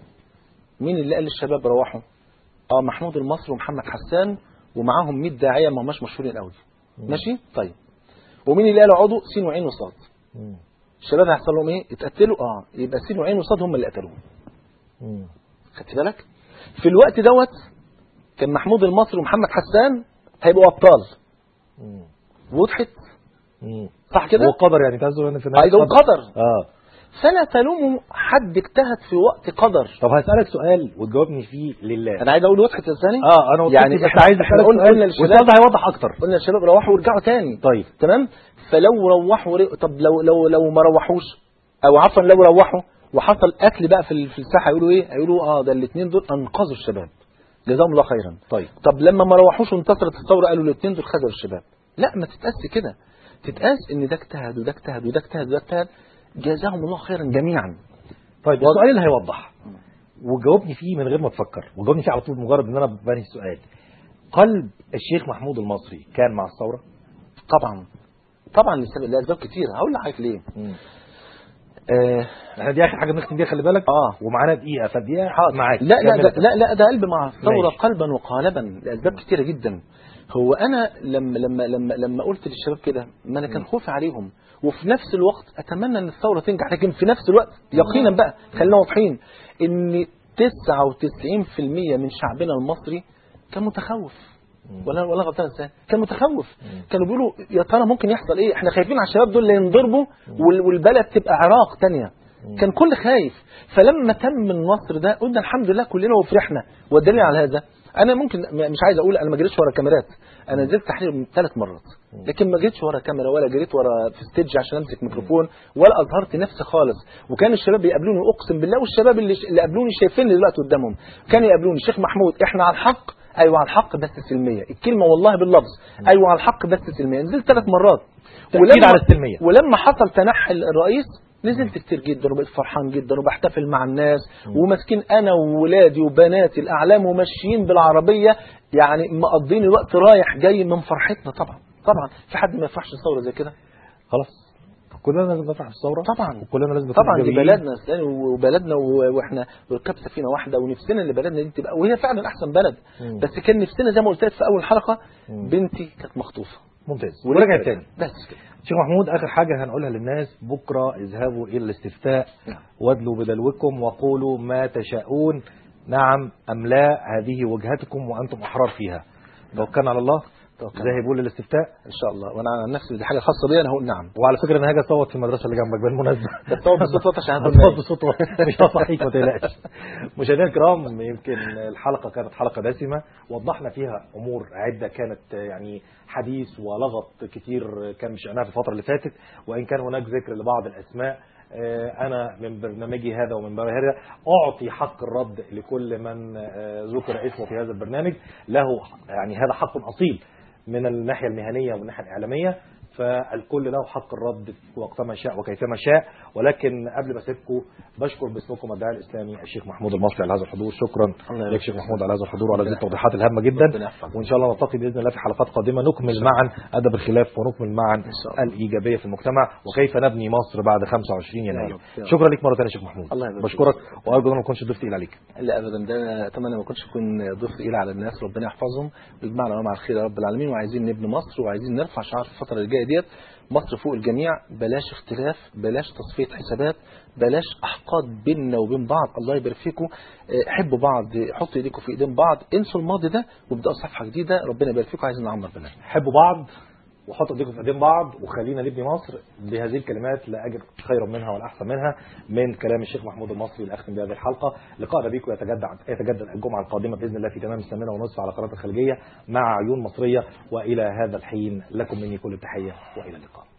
مين اللي قال للشباب روحوا اه محمود المصري ومحمد حسان ومعاهم 100 داعيه ما هماش مشهورين قوي ماشي طيب ومين اللي قال اقعدوا سين وعين وصاد مم. الشباب هيحصل لهم ايه اتقتلوا اه يبقى سين وعين وصاد هم اللي قتلوهم مم. خدت بالك في الوقت دوت كان محمود المصري ومحمد حسان هيبقوا ابطال مم. وضحت مم. صح كده هو قدر يعني تهزر هنا في النهاية عايز اقول قدر اه فلا تلوموا حد اجتهد في وقت قدر طب هسألك سؤال وتجاوبني فيه لله انا عايز اقول وضحت يا ثاني اه انا يعني يعني احنا عايز احنا اسالك قلنا سؤال قلنا للشباب والسؤال ده هيوضح اكتر قلنا للشباب روحوا وارجعوا تاني طيب تمام فلو روحوا ر- طب لو لو لو ما روحوش او عفوا لو روحوا وحصل قتل بقى في ال- في الساحه يقولوا ايه؟ هيقولوا اه ده الاثنين دول انقذوا الشباب جزاهم الله خيرا طيب طب لما ما روحوش وانتصرت الثوره قالوا الاثنين دول خذلوا الشباب لا ما تتقاس كده تتقاس ان ده اجتهد وده اجتهد وده اجتهد وده اجتهد جزاهم الله خيرا جميعا طيب السؤال اللي هيوضح وجاوبني فيه من غير ما تفكر وجاوبني فيه على طول مجرد ان انا بنهي السؤال قلب الشيخ محمود المصري كان مع الثوره طبعا طبعا لسبب- لاسباب كتير هقول لحضرتك ليه مم. آه احنا دي اخر حاجه نختم بيها خلي بالك اه ومعانا دقيقه فدقيقه معاك لا لا كمل ده يا لا لا ده قلب مع الثوره ماشي. قلبا وقالبا لاسباب كتيره جدا هو انا لما لما لما لما قلت للشباب كده ما انا كان خوفي عليهم وفي نفس الوقت اتمنى ان الثوره تنجح لكن في نفس الوقت يقينا بقى خلينا واضحين ان 99% من شعبنا المصري كان متخوف ولا ولا غلطان ازاي كان متخوف كانوا بيقولوا يا ترى ممكن يحصل ايه احنا خايفين على الشباب دول اللي ينضربوا وال- والبلد تبقى عراق تانية كان كل خايف فلما تم النصر ده قلنا الحمد لله كلنا وفرحنا والدليل على هذا انا ممكن م- مش عايز اقول انا ما جريتش ورا كاميرات انا نزلت تحرير من ثلاث مرات لكن ما جريتش ورا كاميرا ولا جريت ورا في ستيج عشان امسك ميكروفون ولا اظهرت نفسي خالص وكان الشباب بيقابلوني اقسم بالله والشباب اللي, اللي قابلوني شايفيني دلوقتي قدامهم كانوا يقابلوني شيخ محمود احنا على الحق ايوه على الحق بس سلميه الكلمه والله باللفظ ايوه على الحق بس سلميه نزلت ثلاث مرات تأكيد على السلمية. ولما حصل تنحي الرئيس نزلت كتير جدا وبقيت فرحان جدا وبحتفل مع الناس وماسكين انا وولادي وبناتي الاعلام وماشيين بالعربيه يعني مقضين الوقت رايح جاي من فرحتنا طبعا طبعا في حد ما يفرحش ثوره زي كده خلاص كلنا لازم نفرح بالثوره طبعا وكلنا لازم نكون طبعا دي إيجابيين. بلدنا أصلاً وبلدنا و- واحنا ركاب سفينه واحده ونفسنا ان بلدنا دي تبقى وهي فعلا احسن بلد مم. بس كان نفسنا زي ما قلت لك في اول حلقه مم. بنتي كانت مخطوفه ممتاز ورجعت ورجعت تاني بس كده شيخ محمود اخر حاجه هنقولها للناس بكره اذهبوا الى الاستفتاء نعم. وادلوا بدلوكم وقولوا ما تشاءون نعم ام لا هذه وجهتكم وانتم احرار فيها توكلنا على الله توكلنا. ذاهبوا للاستفتاء ان شاء الله وانا عن نفسي دي حاجه خاصه بيا انا هقول نعم وعلى فكره انا هاجي اصوت في المدرسه اللي جنبك بالمناسبه بس صوت بصوت واطي عشان هاخد هتصوت بالي. بصوت واطي. مش هصحيك ما تقلقش مشاهدينا الكرام يمكن الحلقه كانت حلقه دسمه وضحنا فيها امور عده كانت يعني حديث ولغط كتير كان مشأناها في الفتره اللي فاتت وان كان هناك ذكر لبعض الاسماء آه، انا من برنامجي هذا ومن برنامج هذا اعطي حق الرد لكل من آه، ذكر اسمه في هذا البرنامج له يعني هذا حق اصيل من الناحيه المهنيه والناحيه الاعلاميه فالكل له حق الرد وقتما شاء وكيفما شاء ولكن قبل ما اسيبكم بشكر باسمكم الداعي الاسلامي الشيخ محمود المصري على هذا الحضور شكرا الله يبارك لك شيخ فيك. محمود على هذا الحضور وعلى هذه ربنا التوضيحات الهامه ربنا جدا يحفظك. وان شاء الله نلتقي باذن الله في حلقات قادمه نكمل معا ادب الخلاف ونكمل معا شاء الله. الايجابيه في المجتمع وكيف نبني مصر بعد 25 يناير رب، يا رب. شكرا لك مره ثانيه يا شيخ محمود الله يبارك بشكرك وارجو ان ما اكونش ضفت عليك لا ابدا ده أنا اتمنى ما اكونش اكون ضيف تقيل على الناس ربنا يحفظهم ويجمعنا معاهم على الخير يا رب العالمين وعايزين نبني مصر وعايزين نرفع شعار في الفتره اللي جايه ديت مصر فوق الجميع بلاش اختلاف بلاش تصفيه حسابات بلاش احقاد بيننا وبين بعض الله يبارك فيكم آه، حبوا بعض حطوا ايديكم في ايدين بعض انسوا الماضي ده وابداوا صفحه جديده ربنا يبارك فيكم عايزين نعمر بلاد حبوا بعض وحطوا ايديكم في ايدين بعض وخلينا نبني مصر بهذه الكلمات لا اجد خيرا منها ولا احسن منها من كلام الشيخ محمود المصري اللي اختم بهذه الحلقه لقاءنا بكم يتجدد يتجدد الجمعه القادمه باذن الله في تمام الثامنه ونصف على قناه الخليجيه مع عيون مصريه والى هذا الحين لكم مني كل التحيه والى اللقاء